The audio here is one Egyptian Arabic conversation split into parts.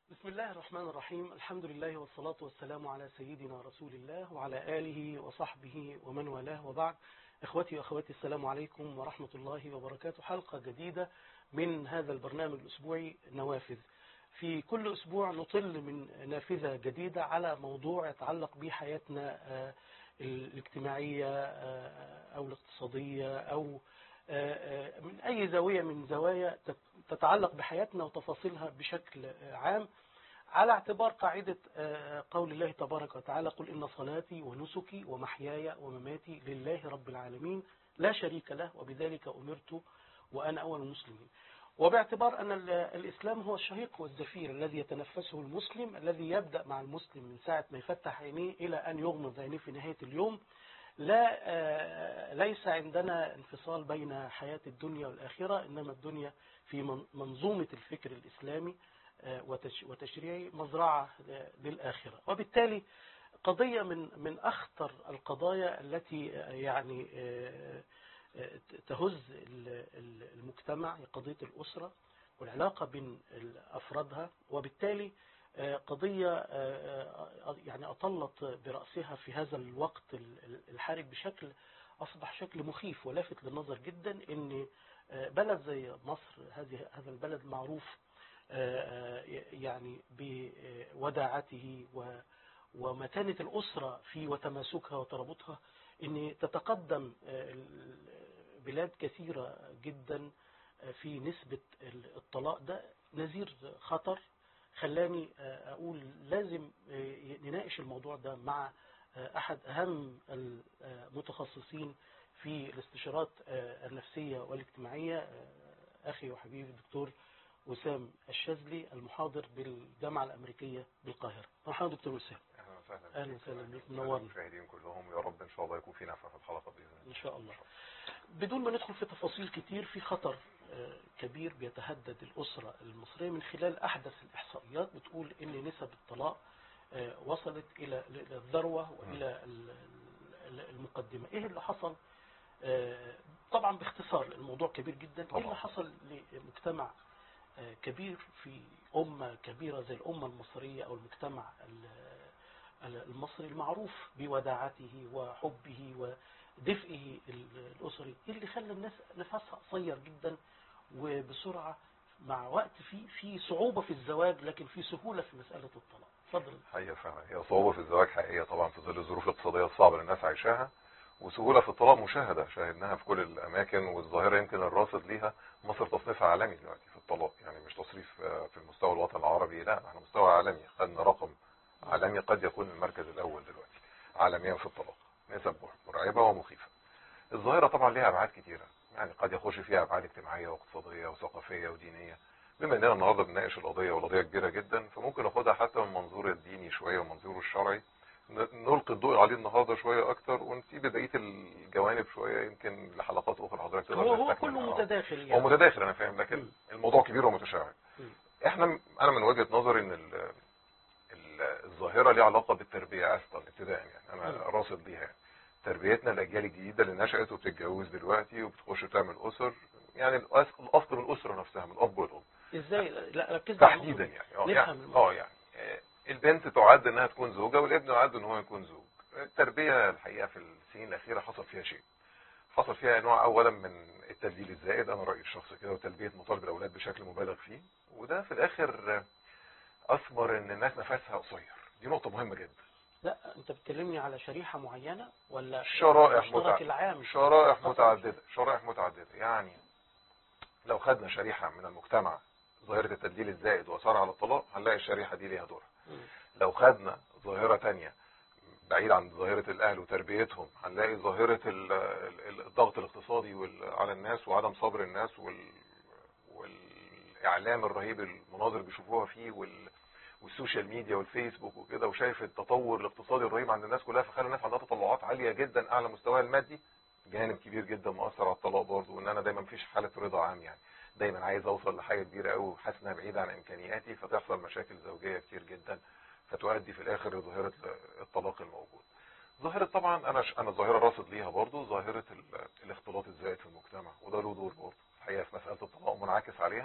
بسم الله الرحمن الرحيم الحمد لله والصلاة والسلام على سيدنا رسول الله وعلى آله وصحبه ومن والاه وبعد إخوتي وأخواتي السلام عليكم ورحمة الله وبركاته حلقة جديدة من هذا البرنامج الأسبوعي نوافذ في كل أسبوع نطل من نافذة جديدة على موضوع يتعلق بحياتنا الاجتماعية أو الاقتصادية أو من أي زاوية من زوايا تتعلق بحياتنا وتفاصيلها بشكل عام على اعتبار قاعدة قول الله تبارك وتعالى قل إن صلاتي ونسكي ومحياي ومماتي لله رب العالمين لا شريك له وبذلك أمرت وأنا أول المسلمين وباعتبار أن الإسلام هو الشهيق والزفير الذي يتنفسه المسلم الذي يبدأ مع المسلم من ساعة ما يفتح عينيه إلى أن يغمض عينيه في نهاية اليوم لا ليس عندنا انفصال بين حياة الدنيا والآخرة إنما الدنيا في منظومة الفكر الإسلامي وتشريعي مزرعة للآخرة وبالتالي قضية من من أخطر القضايا التي يعني تهز المجتمع هي قضية الأسرة والعلاقة بين أفرادها وبالتالي قضية يعني أطلت برأسها في هذا الوقت الحرج بشكل أصبح شكل مخيف ولافت للنظر جدا أن بلد زي مصر هذه هذا البلد معروف يعني بوداعته ومتانة الأسرة في وتماسكها وترابطها أن تتقدم بلاد كثيرة جدا في نسبة الطلاق ده نذير خطر خلاني أقول لازم نناقش الموضوع ده مع أحد أهم المتخصصين في الاستشارات النفسية والاجتماعية أخي وحبيبي الدكتور وسام الشاذلي المحاضر بالجامعة الأمريكية بالقاهرة مرحبا دكتور وسام اهلا وسهلا أهلا وسهلا بك منورنا المشاهدين كلهم يا رب ان شاء الله يكون في نفع في الحلقه باذن الله إن شاء الله بدون ما ندخل في تفاصيل كتير في خطر كبير بيتهدد الأسرة المصرية من خلال أحدث الإحصائيات بتقول إن نسب الطلاق وصلت إلى الذروة وإلى المقدمة إيه اللي حصل طبعا باختصار الموضوع كبير جدا إيه اللي حصل لمجتمع كبير في أمة كبيرة زي الأمة المصرية أو المجتمع المصري المعروف بوداعته وحبه ودفئه الأسري إيه اللي خلى الناس نفسها قصير جدا وبسرعة مع وقت في في صعوبة في الزواج لكن في سهولة في مسألة الطلاق اتفضل حقيقه فعلا هي صعوبه في الزواج حقيقيه طبعا في ظل الظروف الاقتصاديه الصعبه اللي الناس عايشاها وسهوله في الطلاق مشاهده شاهدناها في كل الاماكن والظاهره يمكن الراصد ليها مصر تصنيفها عالمي دلوقتي في الطلاق يعني مش تصنيف في المستوى الوطني العربي لا احنا مستوى عالمي خدنا رقم عالمي قد يكون المركز الاول دلوقتي عالميا في الطلاق نسب مرعبه ومخيفه الظاهره طبعا ليها ابعاد كتيره يعني قد يخش فيها ابعاد اجتماعيه واقتصاديه وثقافيه ودينيه بما اننا النهارده بنناقش القضيه والقضيه كبيره جدا فممكن ناخدها حتى من منظور الديني شويه ومنظور الشرعي نلقي الضوء عليه النهارده شويه اكتر ونسيب بقيه الجوانب شويه يمكن لحلقات اخرى حضرتك تقدر هو هو تستكمل كله معاها. متداخل هو يعني متداخل انا فاهم لكن الموضوع كبير ومتشعب مم. احنا انا من وجهه نظري ان ال ال الظاهره ليها علاقه بالتربيه اصلا ابتداء يعني انا مم. راصد بيها يعني. تربيتنا الاجيال الجديده اللي نشات وبتتجوز دلوقتي وبتخش تعمل اسر يعني الأس- الاصل من الاسره نفسها من الاب والام ازاي لا ركز على تحديدا النقطة يعني اه نفهم يعني الموضوع. اه يعني آه، البنت تعد انها تكون زوجه والابن يعد ان هو يكون زوج التربيه الحقيقه في السنين الاخيره حصل فيها شيء حصل فيها نوع اولا من التدليل الزائد انا رايي الشخصي كده وتلبيه مطالب الاولاد بشكل مبالغ فيه وده في الاخر آه، اثمر ان الناس نفسها قصير دي نقطه مهمه جدا لا انت بتكلمني على شريحة معينة ولا شرائح المشترك متع- العام شرائح خاصة متعدده شرائح متعدده يعني لو خدنا شريحه من المجتمع ظاهره التدليل الزائد واثار على الطلاق هنلاقي الشريحه دي ليها دورها مم. لو خدنا ظاهرة تانية بعيد عن ظاهرة الأهل وتربيتهم هنلاقي ظاهرة ال- ال- الضغط الاقتصادي وال- على الناس وعدم صبر الناس وال والإعلام الرهيب المناظر بيشوفوها فيه وال والسوشيال ميديا والفيسبوك وكده وشايف التطور الاقتصادي الرهيب عند الناس كلها فخلى الناس عندها تطلعات عالية جدا أعلى مستواها المادي جانب كبير جدا مؤثر على الطلاق برضه وإن أنا دايما مفيش حالة رضا عام يعني دايما عايز اوصل لحاجه كبيره قوي وحاسس انها بعيده عن امكانياتي فتحصل مشاكل زوجيه كتير جدا فتؤدي في الاخر لظاهره الطلاق الموجود ظاهره طبعا انا ش... انا ظاهره راصد ليها برضو ظاهره ال... الاختلاط الزائد في المجتمع وده له دور برضو الحقيقه في مساله الطلاق منعكس عليها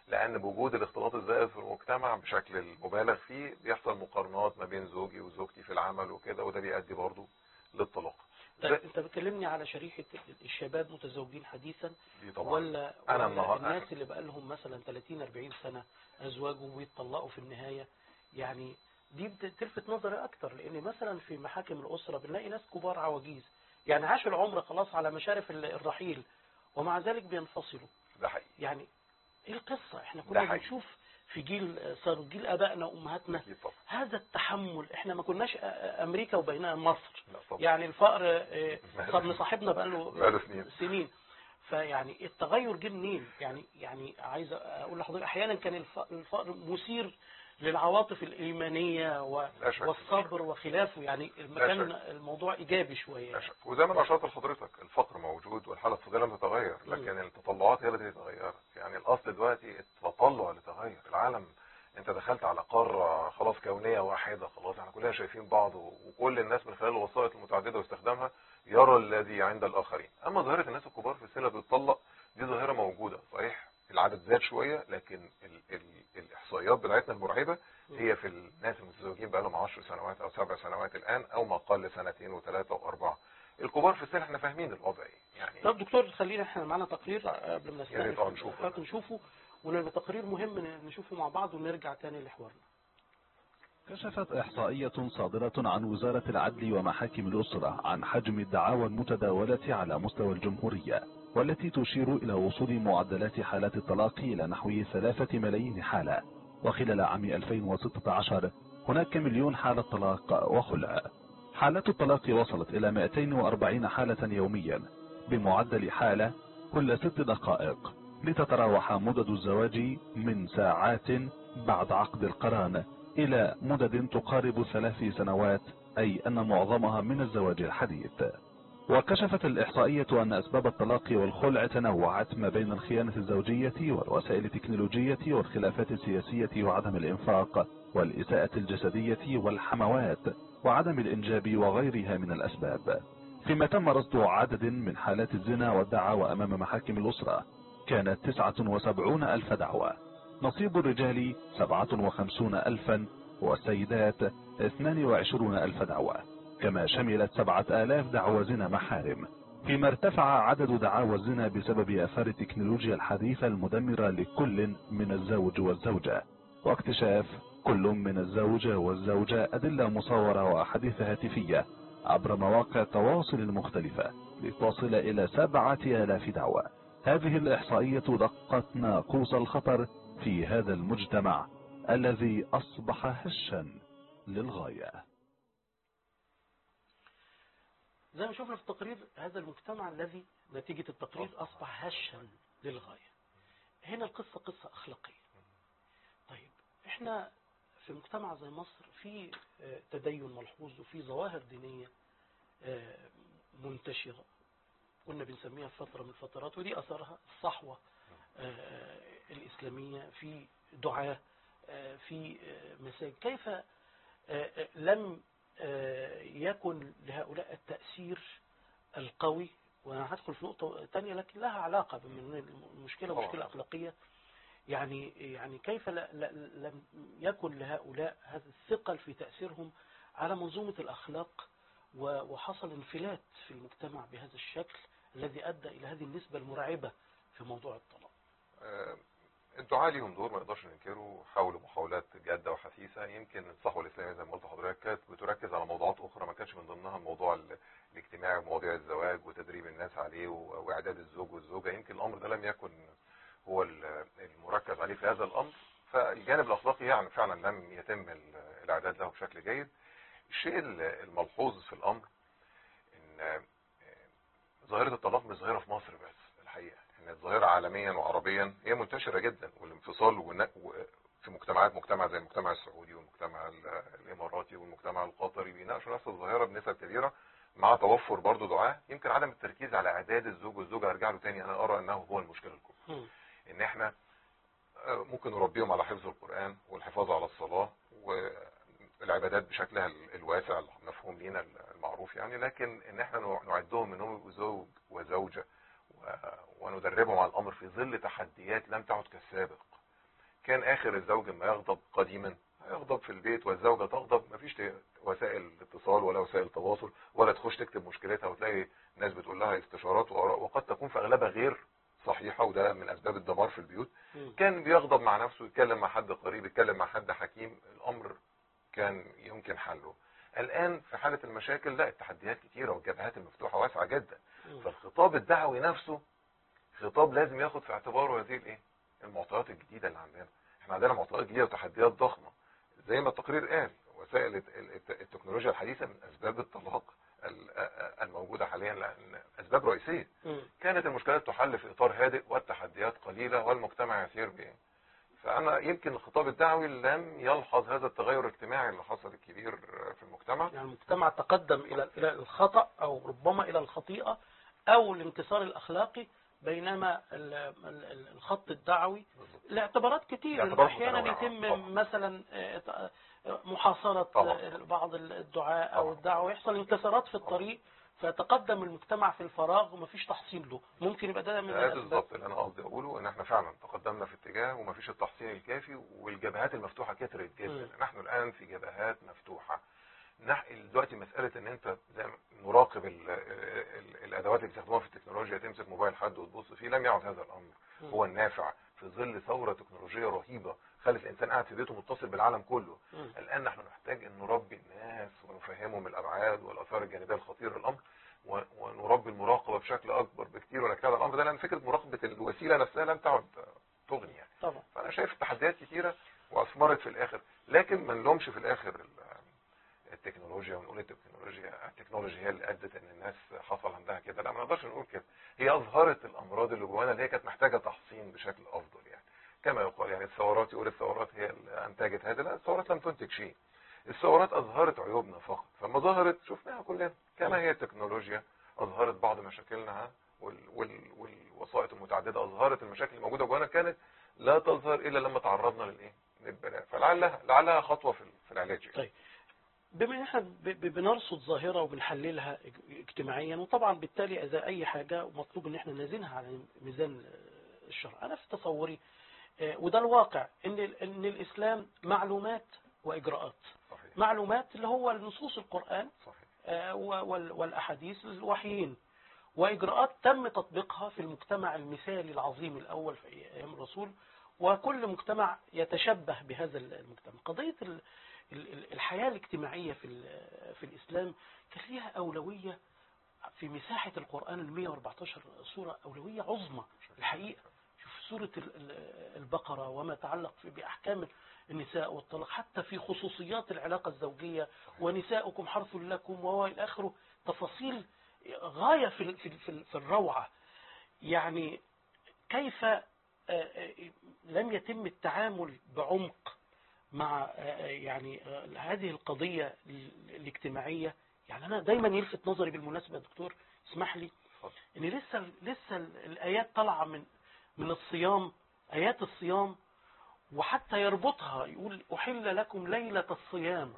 لان بوجود الاختلاط الزائد في المجتمع بشكل المبالغ فيه بيحصل مقارنات ما بين زوجي وزوجتي في العمل وكده وده بيؤدي برضه للطلاق طيب انت بتكلمني على شريحة الشباب متزوجين حديثا دي طبعا ولا, أنا ولا النهار- الناس اللي بقى لهم مثلا 30 40 سنة ازواج وبيتطلقوا في النهاية يعني دي بت- تلفت نظري اكتر لان مثلا في محاكم الاسرة بنلاقي ناس كبار عواجيز يعني عاشوا العمر خلاص على مشارف ال- الرحيل ومع ذلك بينفصلوا ده حقيقي يعني ايه القصة احنا ده كنا حقيقي. بنشوف في جيل صار جيل ابائنا وامهاتنا اكيد طبعا هذا التحمل احنا ما كناش أ- أ- امريكا وبينها مصر لا طبعا يعني الفقر آه، صار مصاحبنا بقاله بقاله سنين. سنين فيعني التغير جه منين يعني يعني عايز اقول لحضرتك احيانا كان الف- الفقر مثير للعواطف الايمانيه و- لا شك. والصبر وخلافه يعني المكان شك. الموضوع ايجابي شويه لا شك. وزي ما انا اشرت لحضرتك الفقر موجود والحاله الاقتصاديه لم تتغير لكن التطلعات هي التي تغيرت يعني الاصل دلوقتي التطلع لتغير العالم انت دخلت على قاره خلاص كونيه واحده خلاص احنا كلنا شايفين بعض وكل الناس من خلال الوسائط المتعدده واستخدامها يرى الذي عند الاخرين اما ظاهره الناس الكبار في السن اللي بتطلق دي ظاهره موجوده صحيح العدد زاد شويه لكن ال ال الاحصائيات بتاعتنا المرعبه هي في الناس المتزوجين بقى لهم 10 سنوات او 7 سنوات الان او ما قل سنتين وثلاثه واربعه الكبار في السن احنا فاهمين الوضع ايه يعني طب دكتور خلينا احنا معانا تقرير قبل ما يا ريت نستأنف اه نشوفه. حضرتك نشوفه ونبقى تقرير مهم نشوفه مع بعض ونرجع تاني لحوارنا كشفت إحصائية صادرة عن وزارة العدل ومحاكم الأسرة عن حجم الدعاوى المتداولة على مستوى الجمهورية والتي تشير إلى وصول معدلات حالات الطلاق إلى نحو ثلاثة ملايين حالة وخلال عام 2016 هناك مليون حالة طلاق وخلع حالات الطلاق وصلت إلى 240 حالة يوميا بمعدل حالة كل ست دقائق لتتراوح مدد الزواج من ساعات بعد عقد القران إلى مدد تقارب ثلاث سنوات أي أن معظمها من الزواج الحديث وكشفت الإحصائية أن أسباب الطلاق والخلع تنوعت ما بين الخيانة الزوجية والوسائل التكنولوجية والخلافات السياسية وعدم الإنفاق والإساءة الجسدية والحموات وعدم الإنجاب وغيرها من الأسباب فيما تم رصد عدد من حالات الزنا والدعاوى أمام محاكم الأسرة كانت 79 ألف دعوى نصيب الرجال 57 ألفا والسيدات 22 ألف دعوى كما شملت 7000 دعوى زنا محارم فيما ارتفع عدد دعاوى الزنا بسبب آثار التكنولوجيا الحديثة المدمرة لكل من الزوج والزوجة واكتشاف كل من الزوج والزوجة أدلة مصورة وأحاديث هاتفية عبر مواقع التواصل المختلفة لتصل إلى سبعة آلاف دعوة هذه الإحصائية دقت ناقوس الخطر في هذا المجتمع الذي أصبح هشا للغاية زي ما شفنا في التقرير هذا المجتمع الذي نتيجة التقرير أصبح هشا للغاية هنا القصة قصة أخلاقية طيب احنا في مجتمع زي مصر في آه، تدين ملحوظ وفي ظواهر دينية آه، منتشرة كنا بنسميها في فترة من الفترات ودي أثرها الصحوة آه، الإسلامية في دعاة آه، في آه، مساجد كيف آه، آه، لم آه، يكن لهؤلاء التأثير القوي وأنا هدخل في نقطة تانية لكن لها علاقة بأن المشكلة طبعا. مشكلة أخلاقية يعني يعني كيف لا لا لم يكن لهؤلاء هذا الثقل في تأثيرهم على منظومة الأخلاق و- وحصل انفلات في المجتمع بهذا الشكل الذي أدى إلى هذه النسبة المرعبة في موضوع الطلاق آه، الدعاء ليهم دور ما نقدرش ننكره حاولوا محاولات جاده وحثيثه يمكن الصحوه الاسلاميه زي ما قلت لحضرتك كانت بتركز على موضوعات اخرى ما كانش من ضمنها الموضوع ال- الاجتماعي ومواضيع الزواج وتدريب الناس عليه و- واعداد الزوج والزوجه يمكن الامر ده لم يكن هو ال- المركز عليه في هذا الامر فالجانب الاخلاقي يعني فعلا لم يتم ال- الاعداد له بشكل جيد الشيء ال- الملحوظ في الامر ان آه، ظاهره الطلاق مش ظاهره في مصر بس الحقيقه ان الظاهره عالميا وعربيا هي منتشره جدا والانفصال والن- و- في مجتمعات مجتمع زي المجتمع السعودي والمجتمع ال- الاماراتي والمجتمع القطري بيناقشوا نفس الظاهره بنسب كبيره مع توفر برضه دعاء يمكن عدم التركيز على اعداد الزوج والزوجه ارجع له تاني انا ارى انه هو المشكله الكبرى مم. ان احنا آه، ممكن نربيهم على حفظ القرآن والحفاظ على الصلاة والعبادات بشكلها ال- الواسع المفهوم لينا المعروف يعني لكن ان احنا نوع- نعدهم انهم يبقوا زوج وزوجة و- وندربهم على الامر في ظل تحديات لم تعد كالسابق كان اخر الزوج ما يغضب قديما يغضب في البيت والزوجة تغضب مفيش ت- وسائل اتصال ولا وسائل تواصل ولا تخش تكتب مشكلتها وتلاقي ناس بتقول لها استشارات واراء وقد تكون في اغلبها غير صحيحة وده من اسباب الدمار في البيوت مم. كان بيغضب مع نفسه يتكلم مع حد قريب يتكلم مع حد حكيم الامر كان يمكن حله الان في حالة المشاكل لا التحديات كتيرة والجبهات المفتوحة واسعة جدا مم. فالخطاب الدعوي نفسه خطاب لازم ياخد في اعتباره هذه الايه المعطيات الجديدة اللي عندنا احنا عندنا معطيات جديدة وتحديات ضخمة زي ما التقرير قال وسائل الت- الت- التكنولوجيا الحديثة من اسباب الطلاق ال- الموجودة حاليا لان اسباب رئيسية مم. كانت المشكلات تحل في اطار هادئ والتحديات قليلة والمجتمع يسير بايه فانا يمكن الخطاب الدعوي لم يلحظ هذا التغير الاجتماعي اللي حصل الكبير في المجتمع يعني المجتمع تقدم الى الى الخطا او ربما الى الخطيئه او الانكسار الاخلاقي بينما ال- ال- ال- الخط الدعوي لاعتبارات كتير لاعتبارات احيانا متنوعة، يتم طبعا. مثلا آه، آه، محاصره طبعا. آه، بعض الدعاء او طبعا. الدعوه يحصل انكسارات في الطريق فيتقدم المجتمع في الفراغ ومفيش تحصيل له ممكن يبقى ده من ده الاسباب بالظبط اللي انا قصدي اقوله ان احنا فعلا تقدمنا في اتجاه ومفيش التحصيل الكافي والجبهات المفتوحه كترت جدا مم. نحن الان في جبهات مفتوحه نح... دلوقتي مساله ان انت زي ما نراقب ال... ال... الادوات اللي بيستخدموها في التكنولوجيا تمسك موبايل حد وتبص فيه لم يعد هذا الامر مم. هو النافع في ظل ثوره تكنولوجيه رهيبه خلت الانسان قاعد في بيته متصل بالعالم كله مم. الان نحن نحتاج ان نربي الناس ونفهمهم الابعاد والاثار الجانبيه الخطيره للامر و- ونربي المراقبه بشكل اكبر بكتير ونجتهد على الامر ده لان فكره مراقبه الوسيله نفسها لم تعد تغني يعني طبعا فانا شايف تحديات كتيره واثمرت في الاخر لكن ما نلومش في الاخر ال- التكنولوجيا ونقول التكنولوجيا التكنولوجيا هي اللي ادت ان الناس حصل عندها كده لا ما نقدرش نقول كده هي اظهرت الامراض اللي جوانا اللي هي كانت محتاجه تحصين بشكل افضل يعني كما يقال يعني الثورات يقول الثورات هي اللي انتجت هذا لا الثورات لم تنتج شيء الثورات اظهرت عيوبنا فقط فما ظهرت شفناها كلنا كما هي التكنولوجيا اظهرت بعض مشاكلنا وال وال والوسائط المتعدده اظهرت المشاكل اللي موجوده جوانا كانت لا تظهر الا لما تعرضنا للايه للبلاء فلعلها لعلها خطوه في في العلاج يعني. طيب بما ان احنا ب- ب- بنرصد ظاهره وبنحللها اج- اجتماعيا وطبعا بالتالي اذا اي حاجه مطلوب ان احنا نزنها على ميزان آه، الشرع انا في تصوري آه، وده الواقع ان ال- ان الاسلام معلومات واجراءات صحيح معلومات اللي هو نصوص القران صحيح آه، و- وال- والاحاديث الوحيين واجراءات تم تطبيقها في المجتمع المثالي العظيم الاول في ايام الرسول وكل مجتمع يتشبه بهذا المجتمع قضيه ال- ال- ال- الحياه الاجتماعيه في ال- في الاسلام كان ليها اولويه في مساحه القران ال 114 سوره اولويه عظمى الحقيقه شوف سوره ال- ال- البقره وما يتعلق في- باحكام النساء والطلاق حتى في خصوصيات العلاقه الزوجيه ونساؤكم حرث لكم والى اخره تفاصيل غايه في ال- في ال- في ال- في الروعه يعني كيف آه، آه، لم يتم التعامل بعمق مع آه، يعني آه، هذه القضيه ال- الاجتماعيه يعني انا دايما يلفت نظري بالمناسبه يا دكتور اسمح لي اتفضل. ان لسه لسه ال- الايات طالعه من من الصيام ايات الصيام وحتى يربطها يقول احل لكم ليله الصيام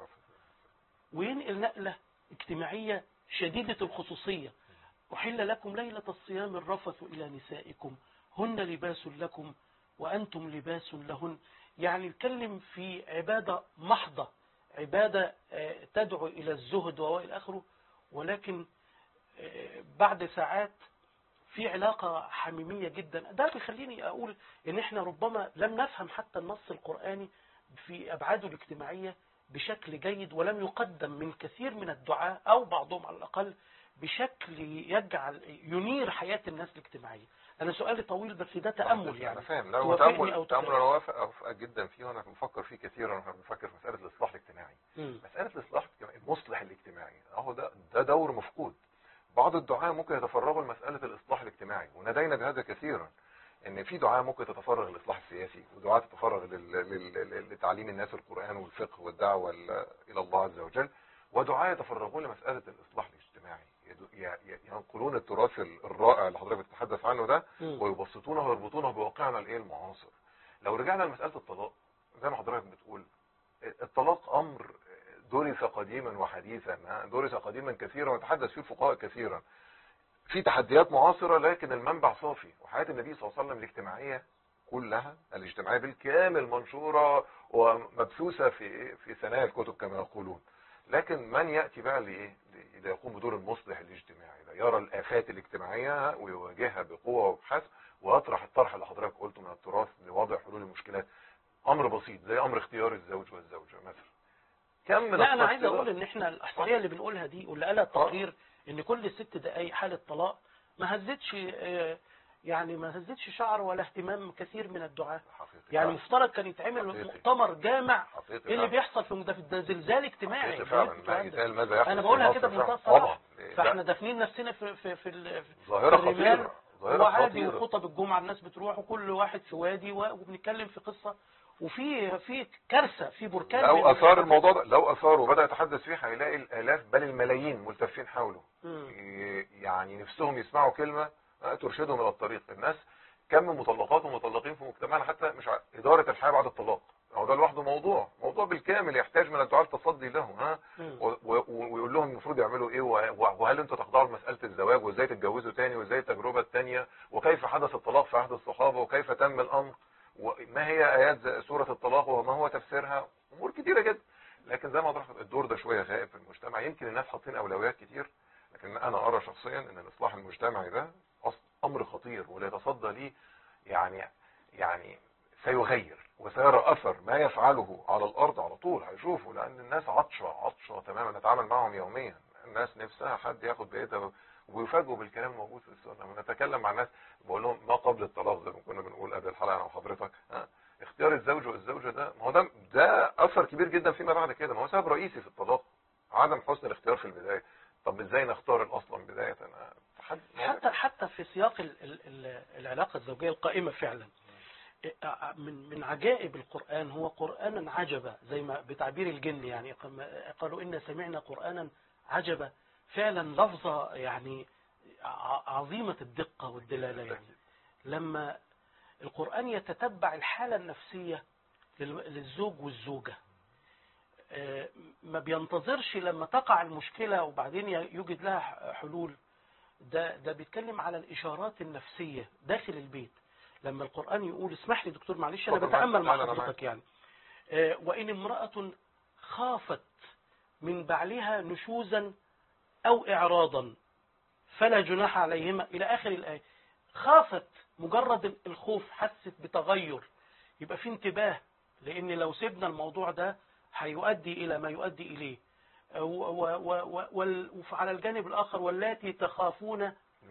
وينقل نقلة اجتماعية شديدة الخصوصية أحل لكم ليلة الصيام الرفث إلى نسائكم هن لباس لكم وأنتم لباس لهن يعني نتكلم في عبادة محضة عبادة آه، تدعو إلى الزهد وإلى آخره ولكن آه، بعد ساعات في علاقة حميمية جدا ده بيخليني أقول إن إحنا ربما لم نفهم حتى النص القرآني في أبعاده الاجتماعية بشكل جيد ولم يقدم من كثير من الدعاء أو بعضهم على الأقل بشكل يجعل ينير حياة الناس الاجتماعية أنا سؤالي طويل بس ده تأمل يعني انا فاهم لا هو توافقني تامل أو تامل تخالف. انا وافق اوافقك جدا فيه وانا بفكر فيه كثيرا واحنا بنفكر في مساله الاصلاح الاجتماعي مم. مساله الاصلاح الاجتماعي المصلح الاجتماعي اهو ده ده دور مفقود بعض الدعاة ممكن يتفرغوا لمساله الاصلاح الاجتماعي ونادينا بهذا كثيرا ان في دعاة ممكن تتفرغ للاصلاح السياسي ودعاة تتفرغ لل- لل- لل- لتعليم الناس القران والفقه والدعوه ال- الى الله عز وجل ودعاة يتفرغون لمساله الاصلاح الاجتماعي يد- ي- ي- ينقلون التراث الرائع اللي حضرتك بتتحدث عنه ده مم. ويبسطونه ويربطونه بواقعنا الايه المعاصر لو رجعنا لمساله الطلاق زي ما حضرتك بتقول الطلاق امر درس قديما وحديثا ها؟ درس قديما كثيرا وتحدث فيه الفقهاء كثيرا في تحديات معاصره لكن المنبع صافي وحياه النبي صلى الله عليه وسلم الاجتماعيه كلها الاجتماعيه بالكامل منشوره ومبثوثه في في ثنايا الكتب كما يقولون لكن من ياتي بقى لايه ليقوم بدور المصلح الاجتماعي ده يرى الافات الاجتماعيه ويواجهها بقوه وبحث ويطرح الطرح اللي حضرتك قلته من التراث لوضع حلول المشكلات امر بسيط زي امر اختيار الزوج والزوجه مثلا كم من لا انا عايز التفصيلات- اقول ان احنا الاحصائيه اللي بنقولها دي واللي قالها التقرير ان كل ست دقائق حاله طلاق ما هزتش آه، يعني ما هزتش شعر ولا اهتمام كثير من الدعاة حقيقي يعني فعلا. مفترض كان يتعمل حقيقي. مؤتمر جامع حقيقي ايه اللي فعلا. بيحصل في ده ده زلزال اجتماعي حقيقي ده فعلا الكلام ما ده. يتقال ماذا يحدث انا في بقولها مصر كده بمنتهى فعلا. الصراحه طبعا فاحنا دافنين نفسنا في في في, ال- في ظاهرة في الرمال خطيرة ظاهرة وعادي خطيرة وخطب الجمعه الناس بتروح وكل واحد في وادي و- وبنتكلم في قصه وفي في كارثه في بركان لو بين- اثار الموضوع ده لو اثار وبدا يتحدث فيه هيلاقي الالاف بل الملايين ملتفين حوله مم. ي- يعني نفسهم يسمعوا كلمه آه، ترشدهم الى الطريق الناس كم من مطلقات ومطلقين في مجتمعنا حتى مش ع- اداره الحياه بعد الطلاق هو ده لوحده موضوع موضوع بالكامل يحتاج من الدعاء التصدي له ها مم. و- و- ويقول لهم المفروض يعملوا ايه و- وهل انتوا تخضعوا لمساله الزواج وازاي تتجوزوا تاني وازاي التجربه الثانيه وكيف حدث الطلاق في عهد الصحابه وكيف تم الامر وما هي ايات زي سوره الطلاق وما هو تفسيرها امور كتيره جدا لكن زي ما حضرتك الدور ده شويه غائب في المجتمع يمكن الناس حاطين اولويات كتير لكن انا ارى شخصيا ان الاصلاح المجتمعي ده أص- امر خطير واللي يتصدى ليه يعني يعني سيغير وسيرى اثر ما يفعله على الارض على طول هيشوفوا لان الناس عطشه عطشه تماما نتعامل معهم يوميا الناس نفسها حد ياخد بايدها ويفاجئوا بالكلام الموجود في السنه لما نتكلم مع الناس بقول لهم ما قبل الطلاق زي ما كنا بنقول قبل الحلقه انا وحضرتك ها اختيار الزوج والزوجه ده ما هو ده ده اثر كبير جدا فيما بعد كده ما هو سبب رئيسي في الطلاق عدم حسن الاختيار في البدايه طب ازاي نختار الاصلا بدايه انا حد حتى حتى في سياق ال ال ال العلاقه الزوجيه القائمه فعلا من من عجائب القران هو قرانا عجبا زي ما بتعبير الجن يعني قم- قالوا ان سمعنا قرانا عجبا فعلا لفظه يعني ع- عظيمه الدقه والدلاله يعني لما القران يتتبع الحاله النفسيه لل- للزوج والزوجه آه، ما بينتظرش لما تقع المشكله وبعدين ي- يوجد لها ح- حلول ده ده بيتكلم على الاشارات النفسيه داخل البيت لما القران يقول اسمح لي دكتور معلش انا اتفضل بتامل معاك. مع لا، لا، أنا حضرتك يعني آه، وان امراه خافت من بعلها نشوزا او اعراضا فلا جناح عليهما الى اخر الايه خافت مجرد الخوف حست بتغير يبقى في انتباه لان لو سيبنا الموضوع ده هيؤدي الى ما يؤدي اليه و- و- و- و- وال- وعلى الجانب الاخر واللاتي تخافون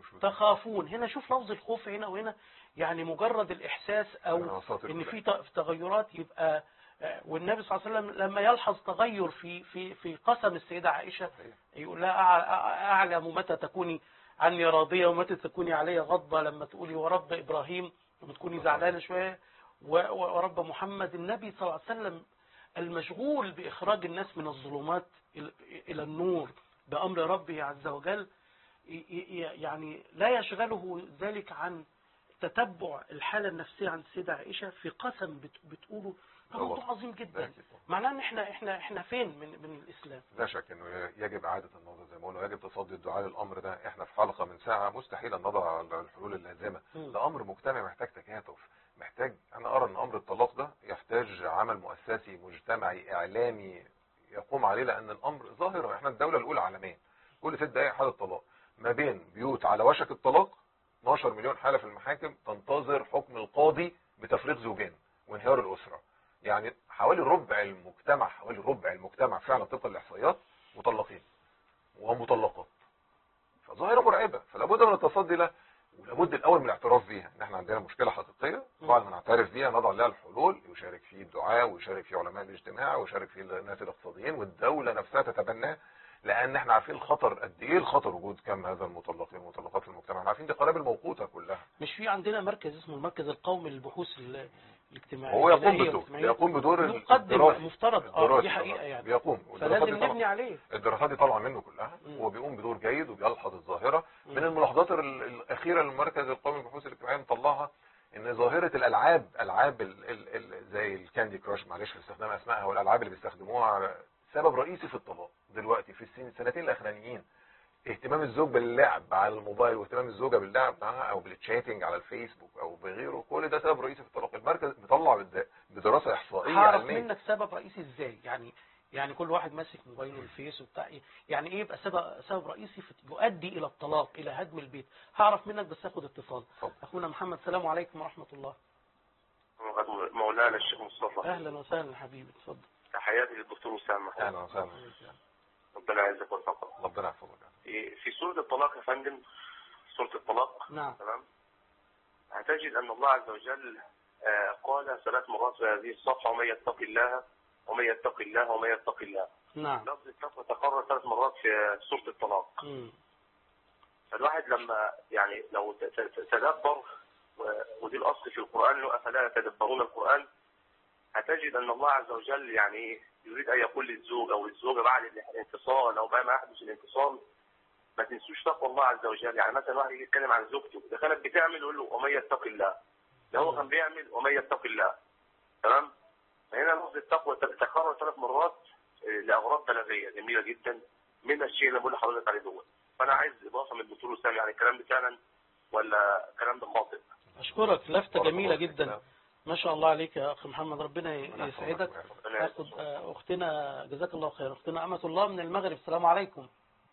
تخافون هنا شوف لفظ الخوف هنا وهنا يعني مجرد الإحساس أو العناصر إن الأولى. في ت- تغيرات يبقى آه، والنبي صلى الله عليه وسلم لما يلحظ تغير في في في قسم السيدة عائشة يقول لها أع- أع- أعلم متى تكوني عني راضية ومتى تكوني علي غضبة لما تقولي ورب إبراهيم لما تكوني زعلانة شوية و- و- ورب محمد النبي صلى الله عليه وسلم المشغول بإخراج الناس من الظلمات إلى- إلى النور بأمر ربه عز وجل ي- ي- يعني لا يشغله ذلك عن تتبع الحالة النفسية عند السيدة عائشة في قسم بت- بتقوله ده طبعا. موضوع عظيم ده جدا أكيد طبعا. معناه ان احنا احنا احنا فين من من الاسلام لا شك انه يجب اعاده النظر زي ما قلنا يجب تصدي الدعاء للامر ده احنا في حلقه من ساعه مستحيل ان نضع الحلول اللازمه مم. ده امر مجتمع محتاج تكاتف محتاج انا ارى ان امر الطلاق ده يحتاج عمل مؤسسي مجتمعي اعلامي يقوم عليه لان الامر ظاهره احنا الدوله الاولى عالميا كل ست دقائق حاله طلاق ما بين بيوت على وشك الطلاق 12 مليون حاله في المحاكم تنتظر حكم القاضي بتفريق زوجين وانهيار الاسره يعني حوالي ربع المجتمع حوالي ربع المجتمع فعلا طبقا للاحصائيات مطلقين ومطلقات فظاهره مرعبه فلا بد من التصدي لها ولابد الاول من الاعتراف بيها ان احنا عندنا مشكله حقيقيه وبعد ما نعترف بيها نضع لها الحلول يشارك فيه الدعاء ويشارك فيه علماء الاجتماع ويشارك فيه الناس الاقتصاديين والدوله نفسها تتبناه لان احنا عارفين الخطر قد ايه الخطر وجود كم هذا المطلقين والمطلقات في المجتمع احنا عارفين دي قنابل موقوته كلها مش في عندنا مركز اسمه المركز القومي للبحوث ال- الاجتماعية هو يقوم الإدارية بدور والاجتماعية. يقوم بدور يقدم الدراسي مفترض اه الدراسي دي حقيقة طبعاً. يعني بيقوم والدراسات فلازم دي طبعاً- نبني عليه الدراسات دي طالعه منه كلها مم. هو بيقوم بدور جيد وبيلحظ الظاهره مم. من الملاحظات ال- الاخيره للمركز القومي للبحوث الاجتماعيه مطلعها ان ظاهره الالعاب العاب ال ال ال زي الكاندي كراش معلش في استخدام اسمائها والالعاب اللي بيستخدموها سبب رئيسي في الطلاق دلوقتي في السن- السنتين الاخرانيين اهتمام الزوج باللعب على الموبايل واهتمام الزوجه باللعب معاها او بالتشاتنج على الفيسبوك او بغيره كل ده سبب رئيسي في الطلاق المركز بيطلع بالد- بدراسه احصائيه هعرف علميه منك سبب رئيسي ازاي يعني يعني كل واحد ماسك موبايله الفيس وبتاع إيه؟ يعني ايه يبقى سبب سبب رئيسي في يؤدي الى الطلاق الى هدم البيت هعرف منك بس اخد اتصال اتفضل. اخونا محمد السلام عليكم ورحمه الله مولانا الشيخ مصطفى اهلا وسهلا حبيبي اتفضل تحياتي للدكتور وسام محمود اهلا وسهلا ربنا يعزك ويرفعك ربنا يحفظك في في سورة الطلاق يا فندم سورة الطلاق نعم تمام هتجد أن الله عز وجل آه، قال ثلاث مرات في هذه الصفحة ومن يتق الله ومن يتق الله ومن يتق الله نعم لفظ التقوى تكرر ثلاث مرات في سورة الطلاق مم. فالواحد لما يعني لو ت- ت- تدبر و- ودي الأصل في القرآن له أفلا يتدبرون القرآن هتجد أن الله عز وجل يعني إيه يريد أن يقول للزوج أو الزوجة بعد الانفصال أو بعد ما يحدث الانفصال ما تنسوش تقوى الله عز وجل يعني مثلا واحد يجي يتكلم عن زوجته إذا كانت بتعمل يقول له ومن يتق الله ده هو كان بيعمل ومن يتق الله تمام فهنا لفظ التقوى تتكرر ثلاث مرات آه، لأغراض بلاغية جميلة جدا من الشيء اللي بقول لحضرتك عليه دوت فأنا عايز إضافة من الدكتور وسام يعني الكلام ده فعلا ولا الكلام ده خاطئ اشكرك لفتة بارك جميلة الله فيك. جدا ما شاء الله عليك يا اخ محمد ربنا ربنا يحفظك يسعدك ويحفظك. ربنا اخد يعزك. آه، اختنا جزاك الله خير اختنا امة الله من المغرب السلام عليكم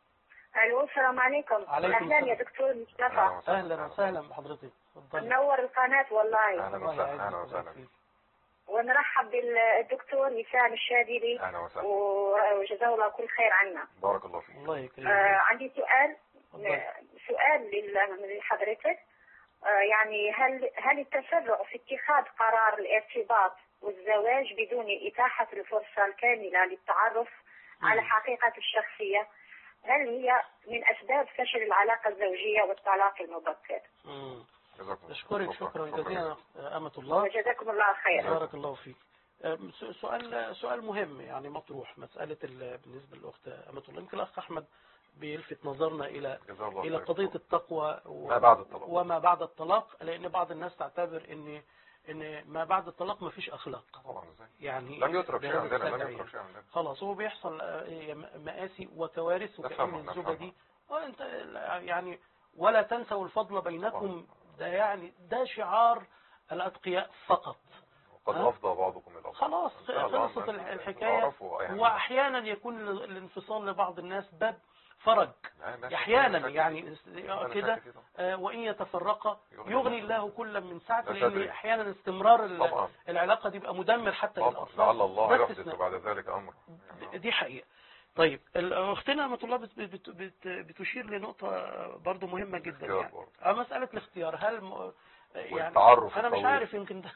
الو السلام عليكم عليكم اهلا السلام. يا دكتور أهلا مصطفى وسهلا. اهلا وسهلا بحضرتك اتفضلي منور القناه والله أهلا الله وسهلا يعزك أهلا ويبارك وسهلا فيك. ونرحب بالدكتور وسام الشاذلي أهلا وسهلا وجزاه الله كل خير عنا بارك الله فيك الله يكرمك آه عندي سؤال اتفضل. سؤال لل- لحضرتك آه يعني هل هل التسرع في اتخاذ قرار الارتباط والزواج بدون إتاحة الفرصة الكاملة للتعرف على حقيقة الشخصية هل هي من أسباب فشل العلاقة الزوجية والطلاق المبكر؟ مم. جزاكم الله اشكرك شكرا. شكرا شكرا. جزيلا امة الله وجزاكم الله خيرا بارك الله فيك أم، س- سؤال سؤال مهم يعني مطروح مسألة ال- بالنسبة للأخت أمة الله يمكن الأخ أحمد بيلفت نظرنا إلى جزاه الله إلى خير. قضية التقوى و- ما بعد الطلاق. وما بعد الطلاق لأن بعض الناس تعتبر إن إن ما بعد الطلاق ما فيش أخلاق طبعا ازاي يعني لم يترك شيء بهذا عندنا لم السبع يترك شيء عندنا خلاص هو بيحصل آه، مآسي وكوارث وكأن نفهمها، الزوجة نفهمها. دي اه انت يعني ولا تنسوا الفضل بينكم ده يعني ده شعار الأتقياء فقط وقد ها؟ أفضى بعضكم إلى بعض خلاص انتهى الأمر. خلصت الح- الحكاية تعرفوا يعني وأحيانا يكون ال- الانفصال لبعض الناس باب فرج لا، لا، أحيانا لا، يعني لا، لا، كده شك فيه طبعا. آه، وإن يتفرقا يغني يغني الله. الله كل من سعته لا لأن تدري. أحيانا استمرار ال- طبعا العلاقة دي بيبقى مدمر حتى طبعا للأطفال لعل الله ده يحدث استثناء. بعد ذلك أمر دي حقيقة طيب ال- أختنا أمة الله بت بت بت بتشير لنقطة برضو مهمة جدا الاختيار يعني برضو. آه، مسألة الاختيار هل م... يعني والتعرف أنا مش الطويل. عارف يمكن ده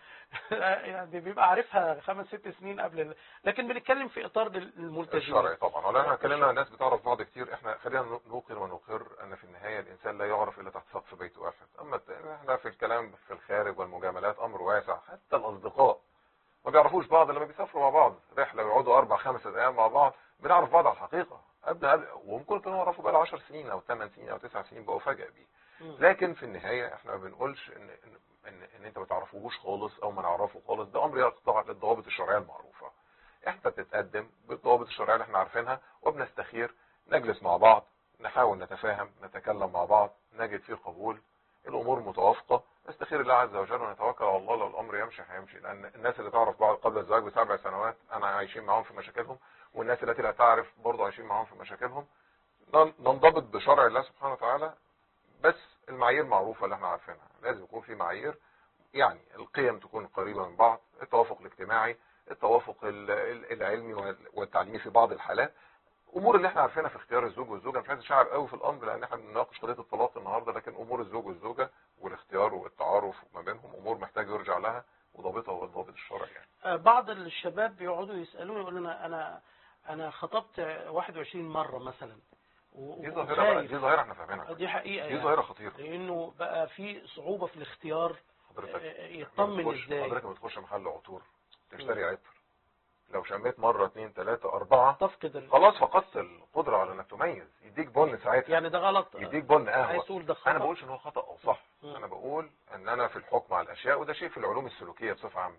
يعني بيبقى عارفها خمس ست سنين قبل ال... لكن بنتكلم في إطار الملتزمين الشرعي طبعا ولا احنا اتكلمنا الناس بتعرف بعض كتير احنا خلينا نوقر ونقر ان في النهايه الانسان لا يعرف الا تحت سقف بيت واحد اما الت- احنا في الكلام في الخارج والمجاملات امر واسع حتى الاصدقاء ما بيعرفوش بعض لما بيسافروا مع بعض رحله ويقعدوا اربع خمس ايام مع بعض بنعرف بعض على الحقيقه قبل قبل وممكن يكونوا يعرفوا بقى 10 سنين او 8 سنين او 9 سنين بقوا فجاه بيه مم. لكن في النهايه احنا ما بنقولش ان ان ان, إن انت ما تعرفوش خالص او ما نعرفه خالص ده امر يخضع للضوابط الشرعيه المعروفه احنا بتتقدم بالضوابط الشرعيه اللي احنا عارفينها وبنستخير نجلس مع بعض نحاول نتفاهم نتكلم مع بعض نجد فيه قبول الامور متوافقه نستخير الله عز وجل ونتوكل على الله لو الامر يمشي هيمشي لان الناس اللي تعرف بعض قبل الزواج بسبع سنوات انا عايشين معاهم في مشاكلهم والناس التي لا تعرف برضه عايشين معاهم في مشاكلهم نن- ننضبط بشرع الله سبحانه وتعالى بس المعايير معروفه اللي احنا عارفينها لازم يكون في معايير يعني القيم تكون قريبه من بعض التوافق الاجتماعي التوافق ال- ال- العلمي وال- والتعليمي في بعض الحالات امور اللي احنا عارفينها في اختيار الزوج والزوجه مش عايز اشعر قوي في الامر لان احنا بنناقش قضيه الطلاق النهارده لكن امور الزوج والزوجه والاختيار والتعارف ما بينهم امور محتاج يرجع لها وضابطها هو الضابط الشرعي يعني آه، بعض الشباب بيقعدوا يسألوني يقولوا انا انا انا خطبت 21 مرة مثلا و- دي ظاهره بقى وخايف. دي ظاهره احنا فاهمينها دي حقيقة دي يعني. ظاهره خطيره لانه بقى في صعوبة في الاختيار حضرتك آه، يطمن لما تخش- ازاي حضرتك لما تخش محل عطور تشتري عطر لو شميت مره اثنين ثلاثه اربعه تفقد ال... خلاص فقدت القدره على انك تميز يديك بن ساعتها يعني ده غلط يديك بن عايز قهوه تقول ده خطأ انا بقولش ان هو خطا او صح مم. انا بقول ان انا في الحكم على الاشياء وده شيء في العلوم السلوكيه بصفه عامه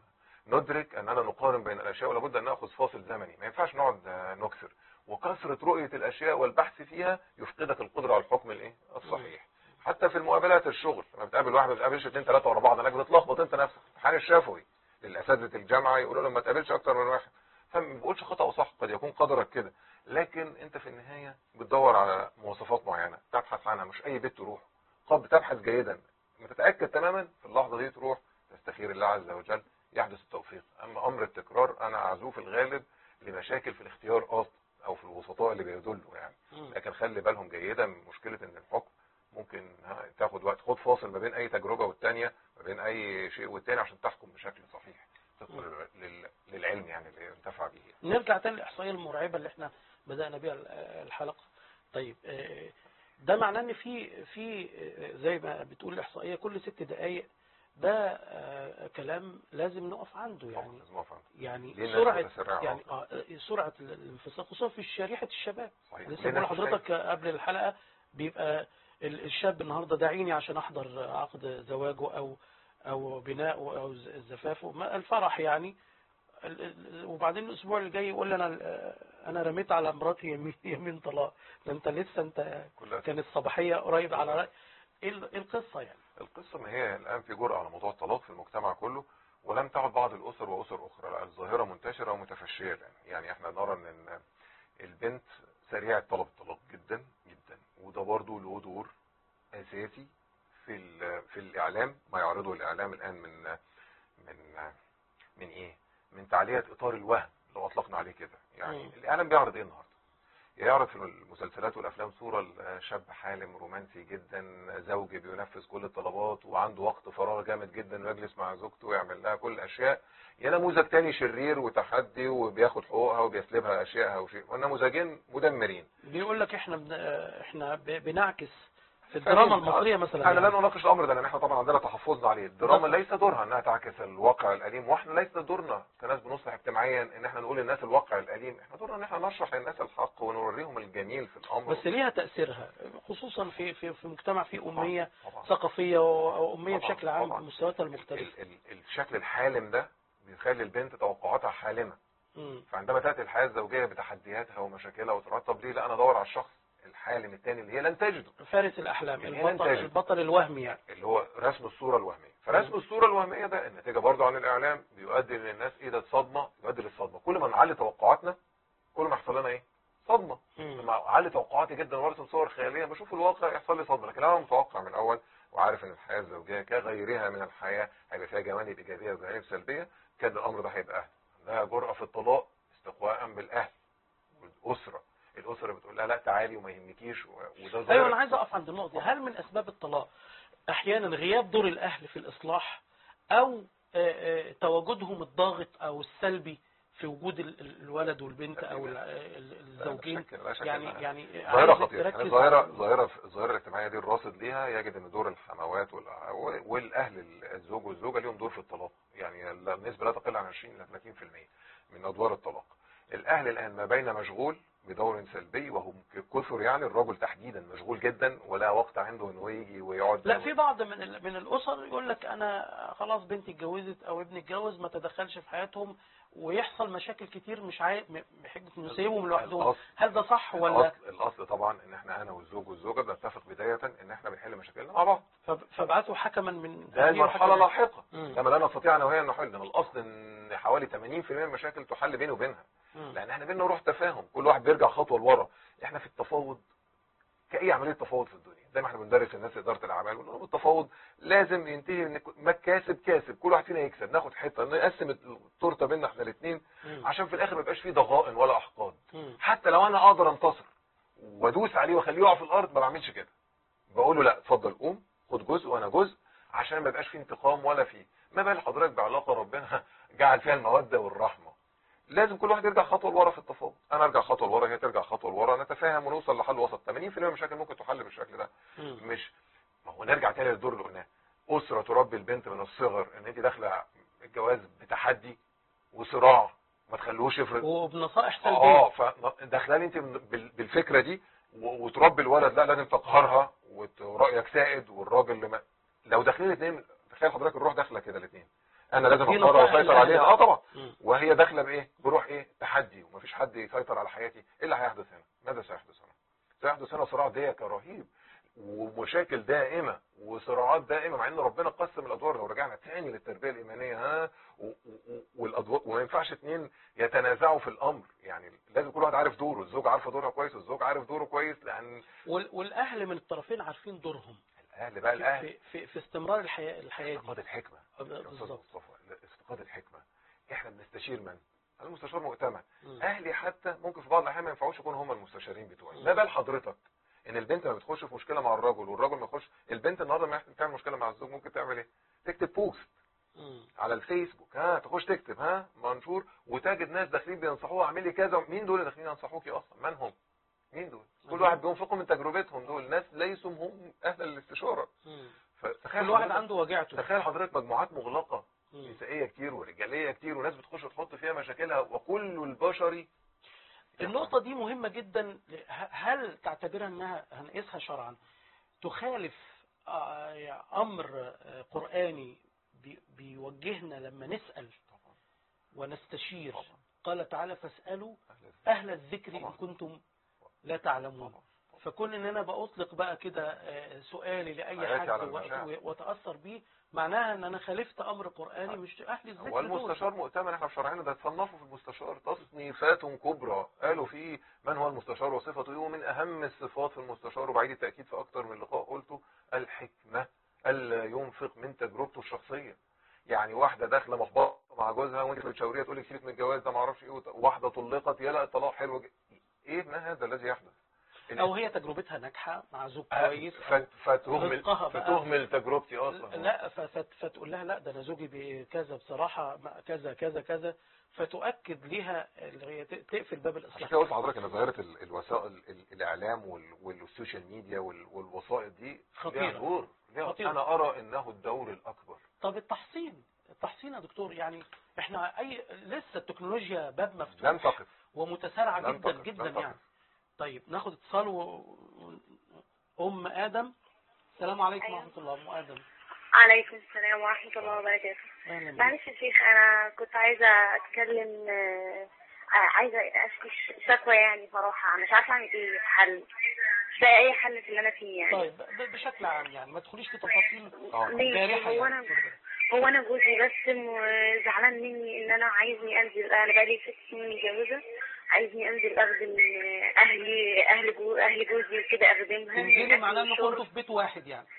ندرك اننا نقارن بين الاشياء ولابد ان ناخذ فاصل زمني ما ينفعش نقعد آه، نكسر وكثره رؤيه الاشياء والبحث فيها يفقدك القدره على الحكم الايه الصحيح حتى في المقابلات الشغل لما بتقابل واحد ما بتقابلش اثنين ثلاثه ورا بعض انك بتلخبط انت نفسك الامتحان الشفوي للاساتذه الجامعه يقولوا لهم ما تقابلش اكتر من واحد فما بقولش خطا وصح قد يكون قدرك كده لكن انت في النهايه بتدور على مواصفات معينه تبحث عنها مش اي بيت تروح قد بتبحث جيدا متتاكد تماما في اللحظه دي تروح تستخير الله عز وجل يحدث التوفيق اما امر التكرار انا اعزوه في الغالب لمشاكل في الاختيار اصلا او في الوسطاء اللي بيدلوا يعني مم. لكن خلي بالهم جيدا من مشكله ان الحكم ممكن ها، تاخد وقت خد فاصل ما بين اي تجربه والتانيه ما بين اي شيء والتاني عشان تحكم بشكل صحيح تدخل لل- للعلم يعني اللي ينتفع به نرجع تاني للاحصائيه المرعبه اللي احنا بدانا بيها ال- الحلقه طيب آه، ده معناه ان في في آه، زي ما بتقول الاحصائيه كل ست دقائق ده آه، كلام لازم نقف عنده طبعاً يعني لازم أفهم. يعني ليه الناس سرعه متسرعة يعني اه سرعه الانفصال خصوصا في شريحه الشباب صحيح لسه ليه بقول الناس مش لحضرتك قبل الحلقه بيبقى ال- الشاب النهارده داعيني عشان احضر عقد زواجه او او بناءه او ز- زفافه ما- الفرح يعني ال- ال- وبعدين الاسبوع اللي جاي يقول لي انا انا رميت على مراتي يمين يمين طلاق ده انت لسه انت كلها كانت الصباحيه قريب على رأي ايه ال- إيه القصه يعني القصة ما هي الآن في جرأة على موضوع الطلاق في المجتمع كله ولم تعد بعض الأسر وأسر أخرى لا الظاهرة منتشرة ومتفشية الآن يعني احنا نرى أن البنت سريعة طلب الطلاق جدا جدا وده برضه له دور أساسي في ال- في الإعلام ما يعرضه الإعلام الآن من من من إيه؟ من تعلية إطار الوهم لو أطلقنا عليه كده يعني مم. الإعلام بيعرض إيه النهاردة؟ يعرض في المسلسلات والافلام صوره شاب حالم رومانسي جدا زوج بينفذ كل الطلبات وعنده وقت فراغ جامد جدا ويجلس مع زوجته ويعمل لها كل الاشياء يا نموذج تاني شرير وتحدي وبياخد حقوقها وبيسلبها اشيائها وشيء والنموذجين مدمرين بيقول لك احنا بن... احنا ب... بنعكس في الدراما المصريه مثلا احنا لا يعني. نناقش الامر ده لان احنا طبعا عندنا تحفظنا عليه الدراما بالظبط. ليس دورها انها تعكس الواقع الاليم واحنا ليس دورنا كناس بنصلح اجتماعيا ان احنا نقول للناس الواقع الاليم احنا دورنا ان احنا نشرح للناس الحق ونوريهم الجميل في الامر بس ليها تاثيرها خصوصا في في في مجتمع فيه اميه طبعا. ثقافيه و- واميه طبعاً، بشكل عام طبعاً. بمستوياتها المختلفه ال- ال- الشكل الحالم ده بيخلي البنت توقعاتها حالمه مم. فعندما تاتي الحياه الزوجيه بتحدياتها ومشاكلها وصراعات طب ليه لا انا ادور على الشخص الحالم الثاني اللي هي لن تجده فارس الاحلام من هنا البطل انتاجه. البطل الوهمي يعني اللي هو رسم الصوره الوهميه فرسم الصوره الوهميه ده النتيجه برضه عن الاعلام بيؤدي للناس ايه ده صدمه يؤدي للصدمه كل ما نعلي توقعاتنا كل ما يحصل لنا ايه صدمه مم. لما اعلي توقعاتي جدا وارسم صور خياليه بشوف الواقع يحصل لي صدمه لكن انا متوقع من الاول وعارف ان الحياه الزوجيه كغيرها من الحياه هيبقى فيها جوانب ايجابيه وجوانب سلبيه كان الامر ده هيبقى اهدى عندها جرأه في الطلاق استقواء بالاهل والاسره الاسره بتقول لها لا تعالي وما يهمكيش و- وده ظاهر. ايوه انا عايز اقف عند النقطه دي هل من اسباب الطلاق احيانا غياب دور الاهل في الاصلاح او آه، آه، تواجدهم الضاغط او السلبي في وجود ال- ال- الولد والبنت او ال- ال- الزوجين لا شك- لا شك يعني إنها يعني ظاهرة عايزك خطيرة تركز يعني ظاهرة على- ظاهرة الظاهرة الاجتماعية دي الراصد ليها يجد ان دور الحموات وال- والاهل الزوج والزوجة ليهم دور في الطلاق يعني النسبة لا تقل عن 20 الى 30% من ادوار الطلاق الاهل الان ما بين مشغول بدور سلبي وهم كثر يعني الرجل تحديدا مشغول جدا ولا وقت عنده انه يجي ويقعد لا في بعض من ال- من الاسر يقول لك انا خلاص بنتي اتجوزت او ابني اتجوز ما تدخلش في حياتهم ويحصل مشاكل كتير مش عايز بحجه انه سايبهم لوحدهم الأصل- هل ده صح ولا الاصل الاصل طبعا ان احنا انا والزوج والزوجة بنتفق بداية ان احنا بنحل مشاكلنا مع بعض فب- فابعثوا حكما من ده أهلي مرحلة وحكما- لاحقة مم. لما لا نستطيع انا وهي ان نحل إنما الاصل ان حوالي 80% من المشاكل تحل بيني وبينها مم. لان احنا بينا روح تفاهم كل واحد بيرجع خطوه لورا احنا في التفاوض كاي عمليه تفاوض في الدنيا زي ما احنا بندرس الناس اداره الاعمال بنقول لهم التفاوض لازم ينتهي ان ما كاسب كاسب كل واحد فينا يكسب ناخد حته نقسم التورته بيننا احنا الاثنين مم. عشان في الاخر ما يبقاش فيه ضغائن ولا احقاد مم. حتى لو انا اقدر انتصر وادوس عليه واخليه يقع في الارض ما بعملش كده بقول له لا اتفضل قوم خد جزء وانا جزء عشان ما يبقاش فيه انتقام ولا فيه ما بال حضرتك بعلاقه ربنا جعل فيها الموده والرحمه لازم كل واحد يرجع خطوه لورا في التفاوض انا ارجع خطوه لورا هي ترجع خطوه لورا نتفاهم ونوصل لحل وسط 80% من المشاكل ممكن تحل بالشكل ده مم. مش ما هو نرجع تاني للدور اللي قلناه اسره تربي البنت من الصغر ان انت داخله الجواز بتحدي وصراع ما تخلوش يفرض وبنصائح سلبيه اه فداخلالي انت من- بال- بالفكره دي و- وتربي الولد لا لازم تقهرها ورايك سائد والراجل لما لو داخلين الاثنين تخيل حضرتك الروح داخله كده الاثنين انا لازم دي اختارها نصائح واسيطر الأهل عليها بقى. اه طبعا مم. وهي داخله بايه بروح ايه تحدي ومفيش حد يسيطر على حياتي ايه اللي هيحدث هنا ماذا سيحدث هنا سيحدث هنا صراع ضيق رهيب ومشاكل دائمه وصراعات دائمه مع ان ربنا قسم الادوار لو رجعنا تاني للتربيه الايمانيه ها و- و- و- والادوار وما ينفعش اتنين يتنازعوا في الامر يعني لازم كل واحد عارف دوره الزوج عارفه دورها كويس والزوج عارف دوره كويس لان وال- والاهل من الطرفين عارفين دورهم الاهل بقى الاهل في, في, في استمرار الحياه الحياه دي افتقاد الحكمه آه، يا أستاذ بالظبط. مصطفى لا، افتقاد الحكمه احنا بنستشير من المستشار مؤتمن مم. اهلي حتى ممكن في بعض الاحيان ما ينفعوش يكونوا هم المستشارين بتوعي مم. ما بال حضرتك ان البنت ما بتخش في مشكله مع الرجل والرجل ما يخش البنت النهارده ما تعمل مشكله مع الزوج ممكن تعمل ايه تكتب بوست مم. على الفيسبوك ها تخش تكتب ها منشور وتجد ناس داخلين بينصحوها اعملي كذا مين دول اللي داخلين ينصحوكي اصلا من هم مين دول كل مم. واحد بينفقوا من تجربتهم دول ناس ليسوا هم اهل الاستشاره مم. فتخيل كل واحد حضرتك- عنده وجعته تخيل حضرتك مجموعات مغلقه مم. نسائيه كتير ورجاليه كتير وناس بتخش تحط فيها مشاكلها وكل البشري النقطة دي مهمة جدا ه- هل تعتبرها انها هنقيسها شرعا تخالف آه، يعني امر آه، قرآني بي- بيوجهنا لما نسأل ونستشير طبعا. قال تعالى فاسألوا أهل اهل الذكر ان طبعا. كنتم لا تعلمون طبعا. فكون ان انا بأطلق بقى كده آه، سؤالي لأي حياتي حد على و- المشاعر. و- واتأثر بيه معناها ان انا خالفت امر قرآني مش اهل الذكر هو دول. المستشار مؤتمن احنا في شرعنا ده تصنفوا في المستشار تصنيفات كبرى قالوا فيه من هو المستشار وصفته ايه ومن اهم الصفات في المستشار وبعيد التاكيد في اكتر من لقاء قلته الحكمه الا ينفق من تجربته الشخصيه يعني واحده داخله محبطه مع جوزها وانت بتشاوريها تقول لك سيبك من الجواز ده ما اعرفش ايه وت- واحده طلقت يا لا الطلاق حلو جدا. ايه ما هذا الذي يحدث او هي تجربتها ناجحة مع زوج آه، كويس أو- فت- فتهمل رزقها بقى. فتهمل تجربتي اصلا لا ف- فت- فتقول لها لا ده انا زوجي بكذا بصراحه ما- كذا كذا كذا فتؤكد ليها اللي هي ت- تقفل باب عشان الاصلاح كده قلت لحضرتك ان ظاهره ال- الوسائل ال- الاعلام وال- والسوشيال ميديا وال- والوسائط دي خطيرة. ليها دور ليها- خطيرة. انا ارى انه الدور الاكبر طب التحصين التحصين يا دكتور يعني احنا اي لسه التكنولوجيا باب لن مفتوح تقف ومتسارعه لن جدا تقف، جدا لن تقف. يعني طيب ناخد اتصال و... و- ام ادم السلام عليكم أيوة. ورحمه الله ام ادم عليكم السلام ورحمة الله وبركاته اهلا بك. معلش يا شيخ أنا كنت عايزة أتكلم آه، عايزة أشكي ش- شكوى يعني صراحة مش عارفة أعمل إيه في حل مش لاقي أي حل في اللي أنا فيه يعني طيب ب- بشكل عام يعني ما تدخليش في تفاصيل اه ليه جارحه هو يعني أنا اتفضل. هو أنا جوزي بس م- زعلان مني إن أنا عايزني أنزل أنا بقالي ست سنين متجوزة عايزني أنزل أخدم آه، أهلي أهل جو أهل جوزي وكده أخدمها تنزلي معناه ان أكل وشرب. كنتوا في بيت واحد يعني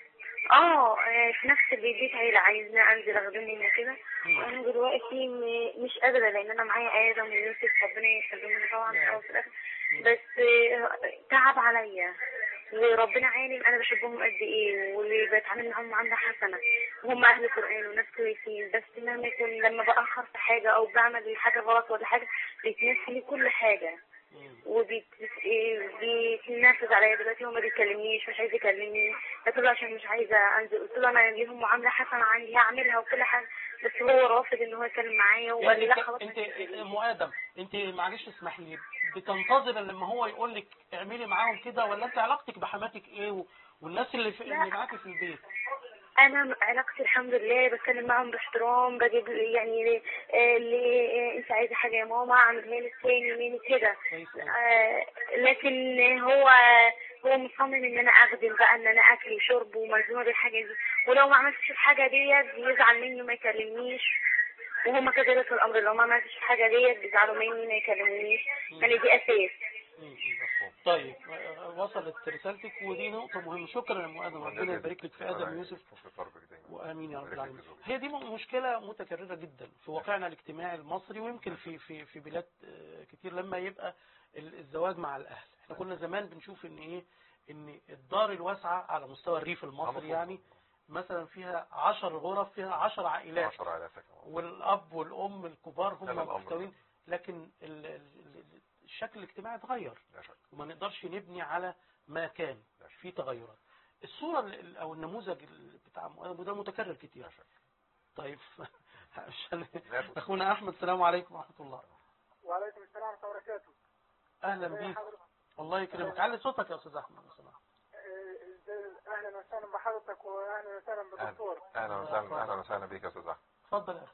اه آه، في نفس البيت بيت عيلة عايزني انزل اخدمهم وكده مم. وانا دلوقتي م- مش قادرة لان انا معايا ادم ويوسف ربنا يخليهم طبعا في الأول وفي الاخر بس آه، تعب عليا وربنا عالم انا بحبهم قد ايه وبتعامل معاهم معاملة حسنة وهم اهل قرآن وناس كويسين بس مهما يكون لما بأخر في حاجة او بعمل حاجة غلط ولا حاجة بيتنسي كل حاجة مم. وبيتنافس عليا دلوقتي هو ما بيكلمنيش مش عايز يكلمني قلت له عشان مش عايزه انزل قلت له انا ليهم معامله حسنه عندي هعملها وكل حاجه بس هو رافض ان هو يتكلم معايا وقال لي يعني لا خلاص انت ما تتكلميش. ام ادم انت معلش اسمح لي بتنتظر لما هو يقول لك اعملي معاهم كده ولا انت علاقتك بحماتك ايه و... والناس اللي في... لا. اللي معاكي في البيت انا علاقتي الحمد لله بتكلم معاهم باحترام بجيب يعني آه، اللي آه، انت عايزه حاجه يا ماما اعملها لك تاني مني كده كويس أوي. آه، لكن هو هو مصمم ان انا اخدم بقى ان انا اكل وشرب وملزومه بالحاجه دي ولو ما عملتش الحاجه ديت بيزعل مني وما يكلمنيش وهما كذلك الامر لو ما عملتش الحاجه ديت بيزعلوا مني ما يكلمونيش يعني دي اساس مم. طيب آه، وصلت رسالتك ودي نقطة مهمة شكرا يا ام ادم ربنا يبارك لك في ادم يوسف في قلبك دايما وامين يا رب يبارك لك العالمين في زوجك. هي دي م- مشكله متكرره جدا في واقعنا الاجتماعي المصري ويمكن في في في بلاد آه، كتير لما يبقى ال- الزواج مع الاهل احنا كنا زمان بنشوف ان ايه ان الدار الواسعه على مستوى الريف المصري مفهوم. يعني مثلا فيها عشر غرف فيها عشر عائلات 10 على سكن والاب والام الكبار هذا هم الأمر. محتوين لكن ال- ال- ال- الشكل الاجتماعي اتغير لا شك وما نقدرش نبني على ما كان في تغيرات الصورة ال- او النموذج ال- بتاع مؤدب ده متكرر كتير لا شك طيب عشان ناخد. اخونا احمد السلام عليكم ورحمة الله وعليكم السلام ورحمة الله وبركاته. اهلا ازي بيك حضرتك؟ الله يكرمك علي صوتك يا استاذ احمد لو سمحت. ازاي- اهلا وسهلا بحضرتك واهلا وسهلا بالدكتور. اهلا وسهلا اهلا وسهلا بيك يا استاذ احمد اتفضل يا اخي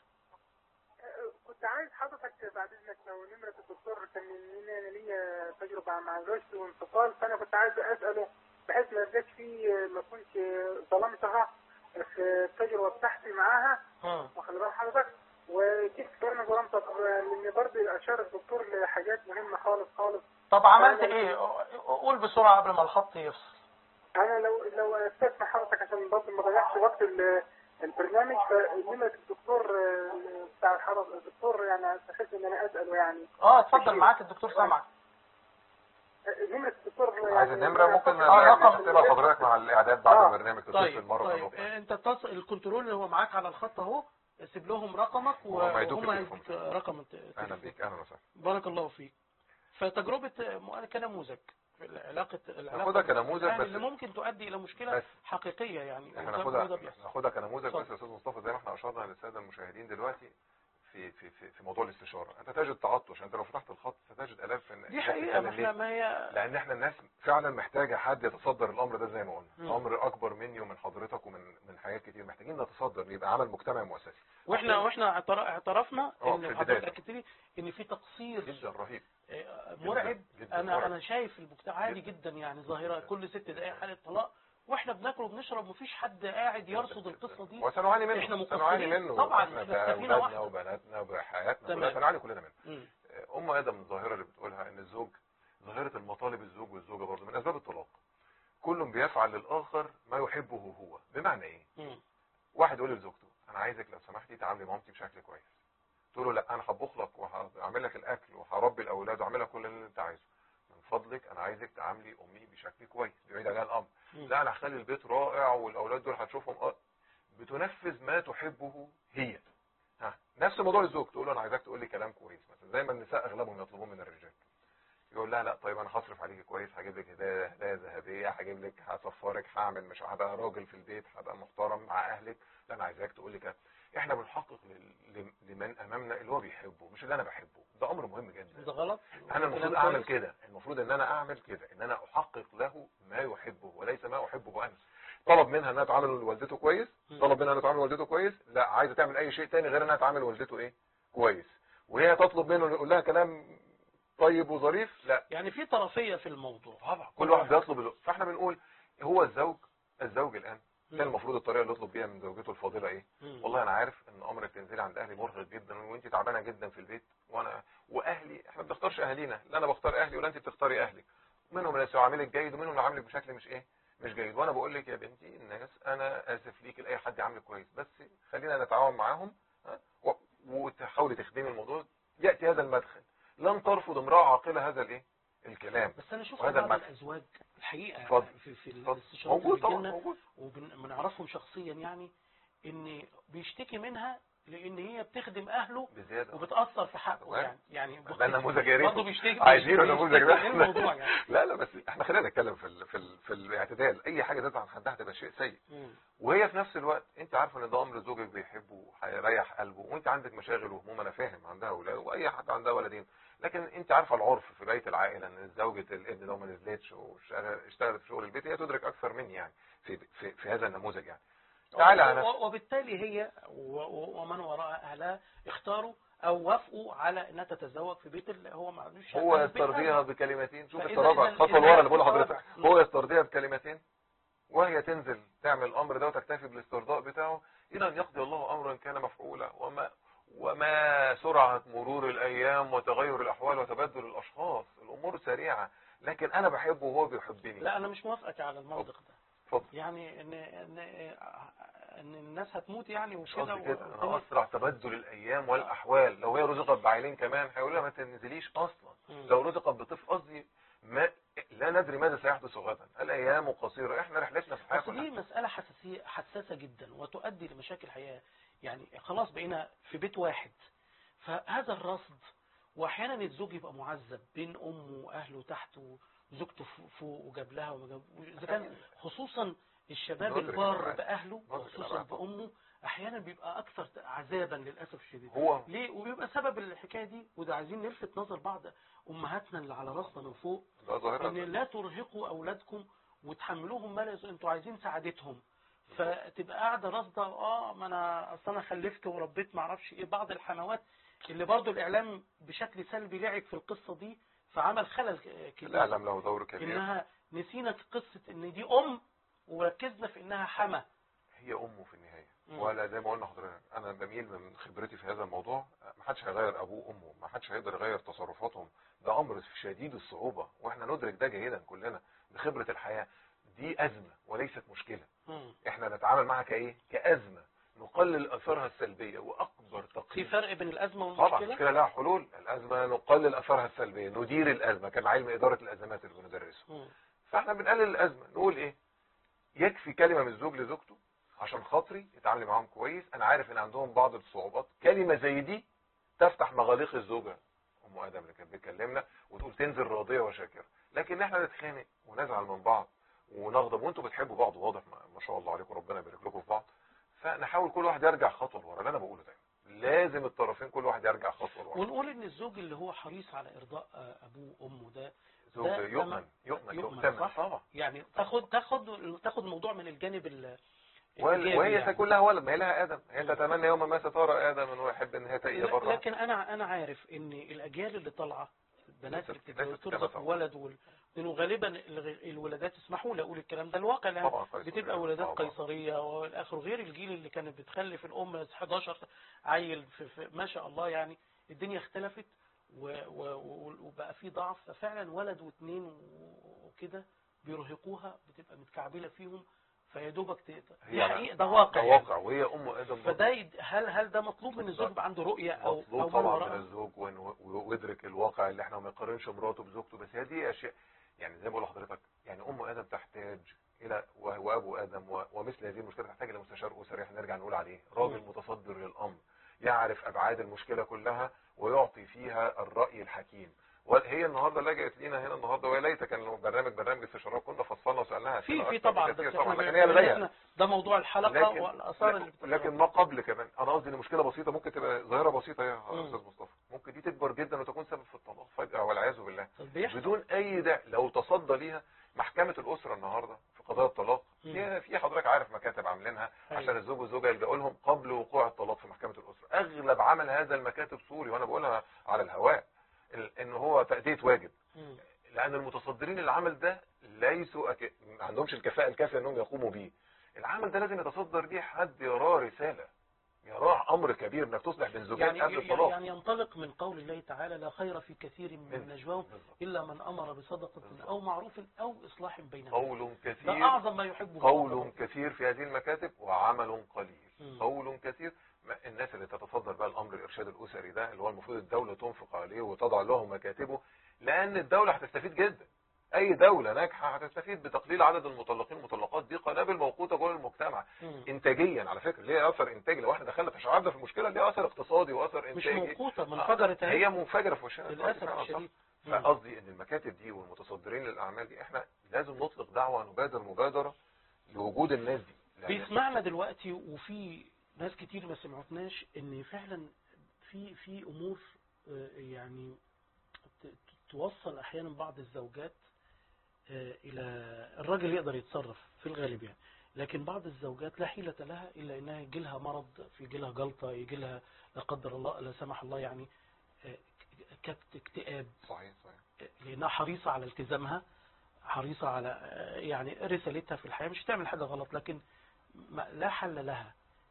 كنت عايز حضرتك بعد اذنك لو نمرة الدكتور كان ان انا ليا تجربة مع الرشد وانفصال فانا كنت عايز اساله بحيث ما يبقاش في ما اكونش ظلمتها في التجربة بتاعتي معاها اه واخد بال حضرتك وكيف كمان ظلمتها طب لان برضه اشار الدكتور لحاجات مهمة خالص خالص طب عملت ايه قول بسرعة قبل ما الخط يفصل انا لو لو استسمح حضرتك عشان برضه ما ضيعش وقت ال- البرنامج فنمرة الدكتور آه، بتاع الحضر الدكتور يعني استحق ان انا اساله يعني اه اتفضل معاك الدكتور سامعك نمرة الدكتور عايز يعني النمرة ممكن آه، رقم. نكتبها لحضرتك مع الاعداد بعد آه. البرنامج تتصل طيب مرة طيب أخرى آه، انت تصل الكنترول اللي هو معاك على الخط اهو سيب لهم رقمك وهم هيدوك وهم التليفون. هيدوك رقم الت- اهلا التليفون بيك اهلا وسهلا بارك الله فيك فتجربة آه، كنموذج في علاقة العلاقة ناخدها كنموذج يعني بس اللي ممكن تؤدي إلى مشكلة بس. حقيقية يعني احنا وده- ناخدها وده بيحصل. ناخدها كنموذج اتفضل. بس يا استاذ مصطفى زي ما احنا اشرنا للساده المشاهدين دلوقتي في في في, في موضوع الاستشاره انت تجد تعطش انت لو فتحت الخط ستجد الاف من دي حقيقة ما احنا ما هي لان احنا الناس فعلا محتاجه حد يتصدر الامر ده زي ما قلنا مم. امر اكبر مني ومن حضرتك ومن من حاجات كتير محتاجين نتصدر يبقى عمل مجتمعي مؤسسي واحنا واحنا اعتر- اعترفنا اه، ان في حضرتك البداية. اكدت لي ان في تقصير جدا رهيب آه، مرعب جدا انا مرعب. انا شايف المجتمع عادي جدا. جدا يعني ظاهره جدا. كل ست دقائق حاله طلاق واحنا بناكل وبنشرب مفيش حد قاعد يرصد القصه دي وسنعاني منه احنا سنعاني مقصرين. منه طبعاً، احنا احنا سفينة باولادنا واحدة. وبناتنا وبحياتنا تمام. كلها سنعاني كلنا منه مم. ام ادم الظاهره اللي بتقولها ان الزوج ظاهره المطالب الزوج والزوجه برضه من اسباب الطلاق كل بيفعل للاخر ما يحبه هو بمعنى ايه مم. واحد يقول لزوجته انا عايزك لو سمحتي تعاملي مامتي بشكل كويس تقول له لا انا هطبخ لك وهعمل لك الاكل وهربي الاولاد واعمل لك كل اللي انت عايزه من فضلك انا عايزك تعاملي امي بشكل كويس بعيد عليها الامر مم. لا انا هخلي البيت رائع والاولاد دول هتشوفهم اه بتنفذ ما تحبه هي ها نفس موضوع الزوج تقول له انا عايزك تقول لي كلام كويس مثلا زي ما النساء اغلبهم يطلبون من الرجال يقول لها لا طيب انا هصرف عليكي كويس هجيب لك هدايا هدايا ذهبيه هجيب لك هسفرك هعمل مش هبقى راجل في البيت هبقى محترم مع اهلك لا انا عايزاك تقول لي كده احنا بنحقق لل- لم- لمن امامنا اللي هو بيحبه مش اللي انا بحبه ده امر مهم جدا ده غلط انا المفروض كلام اعمل كويس. كده المفروض ان انا اعمل كده ان انا احقق له ما يحبه وليس ما احبه انا طلب منها انها تعامل والدته كويس مم. طلب منها انها تعامل والدته كويس لا عايزه تعمل اي شيء تاني غير انها تعامل والدته ايه كويس وهي تطلب منه يقول لها كلام طيب وظريف لا يعني في طرفيه في الموضوع طبعا كل واحد بيطلب له فاحنا بنقول هو الزوج الزوج الان مم. كان المفروض الطريقه اللي يطلب بيها من زوجته الفاضله ايه مم. والله انا عارف ان امرك تنزلي عند اهلي مرهق جدا وانت تعبانه جدا في البيت وانا واهلي احنا ما بنختارش اهالينا لا انا بختار اهلي ولا انت بتختاري اهلك منهم اللي يعاملك جيد ومنهم اللي يعاملك بشكل مش ايه مش جيد وانا بقول لك يا بنتي الناس انا اسف ليك لاي حد يعاملك كويس بس خلينا نتعاون معاهم ها، و- وتحاولي تخدمي الموضوع ياتي هذا المدخل لن ترفض امراه عاقله هذا الايه الكلام بس انا شفت وهذا بعض المدخل. الازواج الحقيقه اتفضل. في في اتفضل. الاستشارات موجود اللي طبعا بتجيلنا موجود وبنعرفهم شخصيا يعني ان بيشتكي منها لان هي بتخدم اهله بزياده وبتاثر في حقه وارد. يعني يعني ده نموذج يا ريت برضه بيشتكي عايزين بيشتكي- النموذج ده ايه الموضوع يعني لا لا بس احنا خلينا نتكلم في ال في ال في الاعتدال اي حاجه تزعل عن حدها هتبقى شيء سيء مم. وهي في نفس الوقت انت عارفه ان ده امر زوجك بيحبه وهيريح قلبه وانت عندك مشاغل وهموم انا فاهم عندها اولاد واي حد عندها ولدين لكن انت عارفه العرف في بيت العائله ان زوجة الابن لو ما نزلتش واشتغلت في شغل البيت هي تدرك اكثر مني يعني في في, في هذا النموذج يعني تعالى على نفسك. و- وبالتالي هي و- و- ومن وراء اهلها اختاروا او وافقوا على انها تتزوج في بيت اللي هو ما عندوش هو البيت يسترضيها أهله. بكلمتين شوف فإذا- التراجع إذا- الخطوه إذا اللي ورا اللي بقول التراجع. لحضرتك مم. هو يسترضيها بكلمتين وهي تنزل تعمل الامر ده وتكتفي بالاسترضاء بتاعه الى ان يقضي الله امرا كان مفعولا وما وما سرعه مرور الايام وتغير الاحوال وتبدل الاشخاص الامور سريعه لكن انا بحبه وهو بيحبني لا انا مش موافقك على المنطق ده اتفضل يعني ان ان ان الناس هتموت يعني مش وكده قصدي كده و- انا اسرع تبدل الايام والاحوال لو هي رزقت بعيلين كمان هيقول لها ما تنزليش اصلا مم. لو رزقت بطفل قصدي ما لا ندري ماذا سيحدث غدا الايام قصيره احنا رحلتنا في الحياه بس دي كلها مسألة حساسية حساسة جدا وتؤدي لمشاكل حياة يعني خلاص بقينا في بيت واحد فهذا الرصد واحيانا الزوج يبقى معذب بين امه واهله تحت وزوجته فوق- فوق وجاب لها وما جاب اذا كان خصوصا الشباب ندرك البار الأبعاد. باهله ندرك وخصوصا الأبعاد. بامه احيانا بيبقى اكثر عذابا للاسف الشديد هو ليه وبيبقى سبب الحكايه دي وده عايزين نلفت نظر بعض امهاتنا اللي على راسنا من فوق ده ظاهره ان لا ترهقوا اولادكم وتحملوهم ما لا يس- انتوا عايزين سعادتهم فتبقى قاعده راصده اه ما انا اصل انا خلفت وربيت ما اعرفش ايه بعض الحموات اللي برضو الاعلام بشكل سلبي لعب في القصه دي فعمل خلل كبير الاعلام له دور كبير انها نسينا في قصه ان دي ام وركزنا في انها حما هي امه في النهايه مم. ولا زي ما قلنا حضرتك انا بميل من خبرتي في هذا الموضوع ما حدش هيغير ابوه وامه ما حدش هيقدر يغير تصرفاتهم ده امر شديد الصعوبه واحنا ندرك ده جيدا كلنا بخبره الحياه دي ازمه وليست مشكله مم. احنا نتعامل معها كايه كازمه نقلل اثارها السلبيه واكبر في تقليل فرق بين الازمه طبعا والمشكله المشكله لها حلول الازمه نقلل اثارها السلبيه ندير الازمه كان علم اداره الازمات اللي بندرسه مم. فاحنا بنقلل الازمه نقول ايه يكفي كلمه من الزوج لزوجته عشان خاطري اتعاملي معاهم كويس انا عارف ان عندهم بعض الصعوبات كلمه زي دي تفتح مغاليق الزوجه ام ادم اللي كانت بتكلمنا وتقول تنزل راضيه وشاكره لكن احنا نتخانق ونزعل من بعض ونغضب وانتوا بتحبوا بعض واضح ما ما شاء الله عليكم ربنا يبارك لكم في بعض فنحاول كل واحد يرجع خطوه لورا اللي انا بقوله دايما لازم الطرفين كل واحد يرجع خطوه لورا ونقول ان الزوج اللي هو حريص على ارضاء آه، ابوه وامه ده زوج ده يؤمن تمام. يؤمن يؤمن، يؤتمن صح؟ طبعا يعني تاخد تاخد تاخد الموضوع من الجانب ال- وال- الإيجابي وهي يعني. تكون لها ولد ما هي لها ادم هي مم. تتمنى يوم ما سترى ادم انه يحب ان هي تأتي لا- بره لكن انا انا عارف ان الاجيال اللي طالعه البنات اللي ليست- بتتجوز ليست كده ترزق طبعا. ولد وال... لانه غالبا الغ- الولادات اسمحوا لي اقول الكلام ده الواقع لأن طبعا قيصرية. بتبقى ولادات طبعا. قيصريه والاخر غير الجيل اللي كانت بتخلف الام 11 عيل في, في ما شاء الله يعني الدنيا اختلفت و... و... و... وبقى في ضعف ففعلا ولد واثنين وكده بيرهقوها بتبقى متكعبله فيهم فيا دوبك ت... دي هي- حقيقه ده واقع ده يعني. واقع وهي ام ادم فده يد- هل هل ده مطلوب من الزوج يبقى عنده رؤيه او مطلوب او من طبعا وراءها؟ من الزوج وإنه- ويدرك الواقع اللي احنا ما يقارنش مراته بزوجته بس هي دي اشياء يعني زي ما بقول لحضرتك يعني ام ادم تحتاج الى و- وابو ادم و- ومثل هذه المشكله تحتاج الى مستشار اسري احنا نرجع نقول عليه راجل مم. متصدر للامر يعرف ابعاد المشكله كلها ويعطي فيها الراي الحكيم وهي النهارده لجأت لينا هنا النهارده ويا ليت كان لو برنامج برنامج استشارات كنا فصلنا وسالناها في أسئلة في أكتر طبعا بكثير بس طبعا احنا لكن هي لديها احنا ده موضوع الحلقه لكن والاثار اللي لكن, لكن ما قبل كمان انا قصدي ان مشكله بسيطه ممكن تبقى ظاهره بسيطه يا مم. استاذ مصطفى ممكن دي تكبر جدا وتكون سبب في الطلاق فجاه والعياذ بالله طب بيحصل بدون اي داعي لو تصدى ليها محكمه الاسره النهارده في قضايا الطلاق مم. في في حضرتك عارف مكاتب عاملينها أيوة. عشان الزوج والزوجه يلجأوا لهم قبل وقوع الطلاق في محكمه الاسره اغلب عمل هذا المكاتب صوري وانا بقولها على الهواء ال- ان هو تاديه واجب مم. لان المتصدرين للعمل ده ليسوا أك... ما عندهمش الكفاءه الكافيه انهم يقوموا بيه العمل ده لازم يتصدر ليه حد يراه رساله يراه امر كبير انك تصلح بين زوجين يعني قبل الطلاق يعني ينطلق من قول الله تعالى لا خير في كثير من من- نجواهم بالظبط. الا من امر بصدقه بالظبط. او معروف او اصلاح بينهم قول ده كثير اعظم ما يحبه الله. قول كثير في هذه المكاتب وعمل قليل مم. قول كثير ما- الناس اللي تتصدر بقى الامر الارشاد الاسري ده اللي هو المفروض الدوله تنفق عليه وتضع له مكاتبه لان الدوله هتستفيد جدا اي دوله ناجحه هتستفيد بتقليل عدد المطلقين المطلقات دي قنابل موقوته جوه المجتمع مم. انتاجيا على فكره ليها اثر انتاجي لو احنا دخلنا في شعارنا في المشكله ليها اثر اقتصادي واثر مش انتاجي موقوته منفجره آه، هي منفجره في وشنا للاسف فعلا صح. الشديد مم. فقصدي ان المكاتب دي والمتصدرين للاعمال دي احنا لازم نطلق دعوه نبادر مبادره لوجود الناس دي لأن بيسمعنا دلوقتي وفي ناس كتير ما سمعتناش ان فعلا في في امور آه، يعني ت- ت- توصل احيانا بعض الزوجات آه، الى الراجل يقدر يتصرف في الغالب يعني لكن بعض الزوجات لا حيلة لها الا انها يجي لها مرض في يجي لها جلطه يجي لها لا قدر الله لا سمح الله يعني آه، كبت اكتئاب صحيح صحيح لانها حريصه على التزامها حريصه على آه، يعني رسالتها في الحياه مش تعمل حاجه غلط لكن ما لا حل لها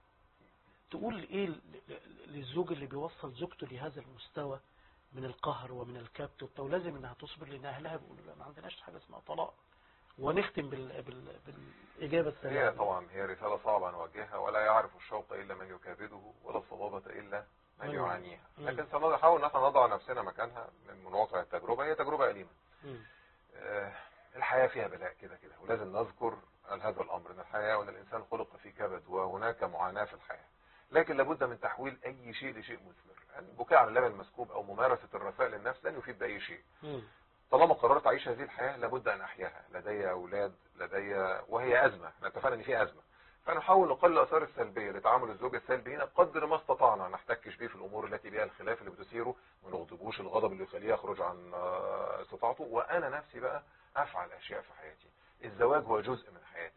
تقول ايه ل- ل- للزوج اللي بيوصل زوجته لهذا المستوى من القهر ومن الكبت وبتاع ولازم انها تصبر لان اهلها بيقولوا لا ما عندناش حاجه اسمها طلاق ونختم بال... بال... بالاجابه هي السريعه طبعا هي رسالة صعبة نوجهها ولا يعرف الشوق إلا من يكابده ولا الصبابة إلا من من يعانيها مم. لكن سنحاول أن احنا نضع نفسنا مكانها من من واقع التجربة هي تجربة أليمة مم. آه، الحياة فيها بلاء كده كده ولازم نذكر هذا الأمر أن الحياة وأن الإنسان خلق في كبد وهناك معاناة في الحياة لكن لابد من تحويل أي شيء لشيء مثمر يعني البكاء على اللبن المسكوب أو ممارسة الرثاء للنفس لن يفيد بأي شيء مم. طالما قررت أعيش هذه الحياة لابد أن أحياها لدي أولاد لدي وهي أزمة احنا اتفقنا إن في أزمة فنحاول نقلل الآثار السلبية لتعامل الزوج السلبي هنا قدر ما استطعنا نحتكش به في الأمور التي بها الخلاف اللي بتثيره ما نغضبوش الغضب اللي يخليه يخرج عن آه، استطاعته وأنا نفسي بقى أفعل أشياء في حياتي الزواج هو جزء من حياتك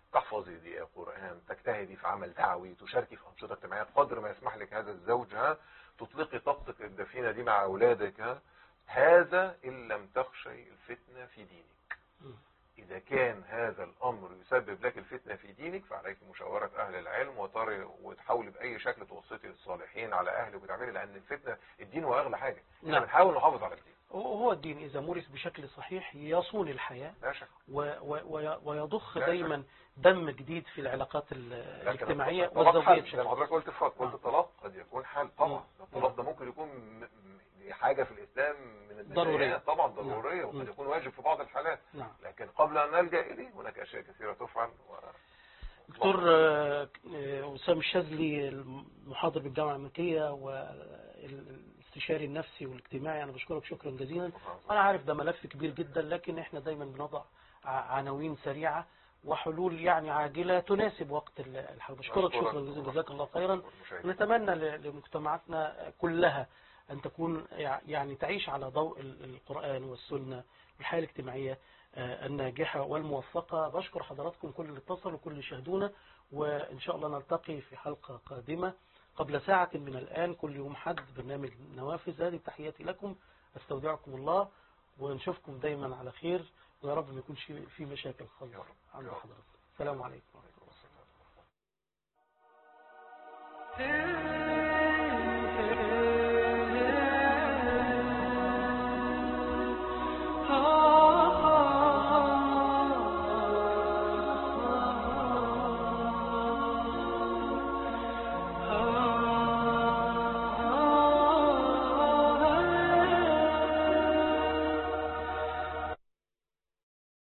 تحفظي دي قرآن تجتهدي في عمل دعوي تشاركي في أنشطة اجتماعية قدر ما يسمح لك هذا الزوج ها تطلقي طاقتك الدفينة دي مع أولادك ها هذا إن لم تخشي الفتنة في دينك مم. إذا كان هذا الأمر يسبب لك الفتنة في دينك فعليك مشاورة أهل العلم وطري وتحاولي بأي شكل توسطي للصالحين على أهلك وتعملي لأن الفتنة الدين هو أغلى حاجة احنا نعم. بنحاول نحافظ على الدين هو الدين إذا مورس بشكل صحيح يصون الحياة لا شك و و وي- ويضخ لا دايما دم جديد في العلاقات ال- لكن الاجتماعية الطلاق والزوجية حل. زي بشكل ما حضرتك قلت فقط قلت آه. الطلاق قد يكون حل طبعا مم. الطلاق ده ممكن يكون م- م- حاجة في الإسلام من البدايات. ضرورية. طبعا ضرورية مم. وقد يكون واجب في بعض الحالات نعم لكن قبل أن نلجأ إليه هناك أشياء كثيرة تفعل و... دكتور آه، آه، أسامة الشاذلي المحاضر بالجامعة الأمريكية والاستشاري النفسي والاجتماعي أنا بشكرك شكرا جزيلا أنا عارف ده ملف كبير جدا لكن إحنا دايما بنضع ع- عناوين سريعة وحلول يعني عاجلة تناسب وقت ال- الحلقة بشكرك شكرا جزيلا جزاك الله خيرا ونتمنى ل- لمجتمعاتنا كلها أن تكون يع- يعني تعيش على ضوء ال- القرآن والسنة والحياة الاجتماعية آه، الناجحة والموفقة بشكر حضراتكم كل اللي اتصلوا وكل اللي شاهدونا وإن شاء الله نلتقي في حلقة قادمة قبل ساعة من الآن كل يوم حد برنامج نوافذ هذه تحياتي لكم استودعكم الله ونشوفكم دايما على خير ويا رب ما يكونش في مشاكل خالص يا رب. عند يا رب. حضراتكم السلام عليكم عليكم السلام.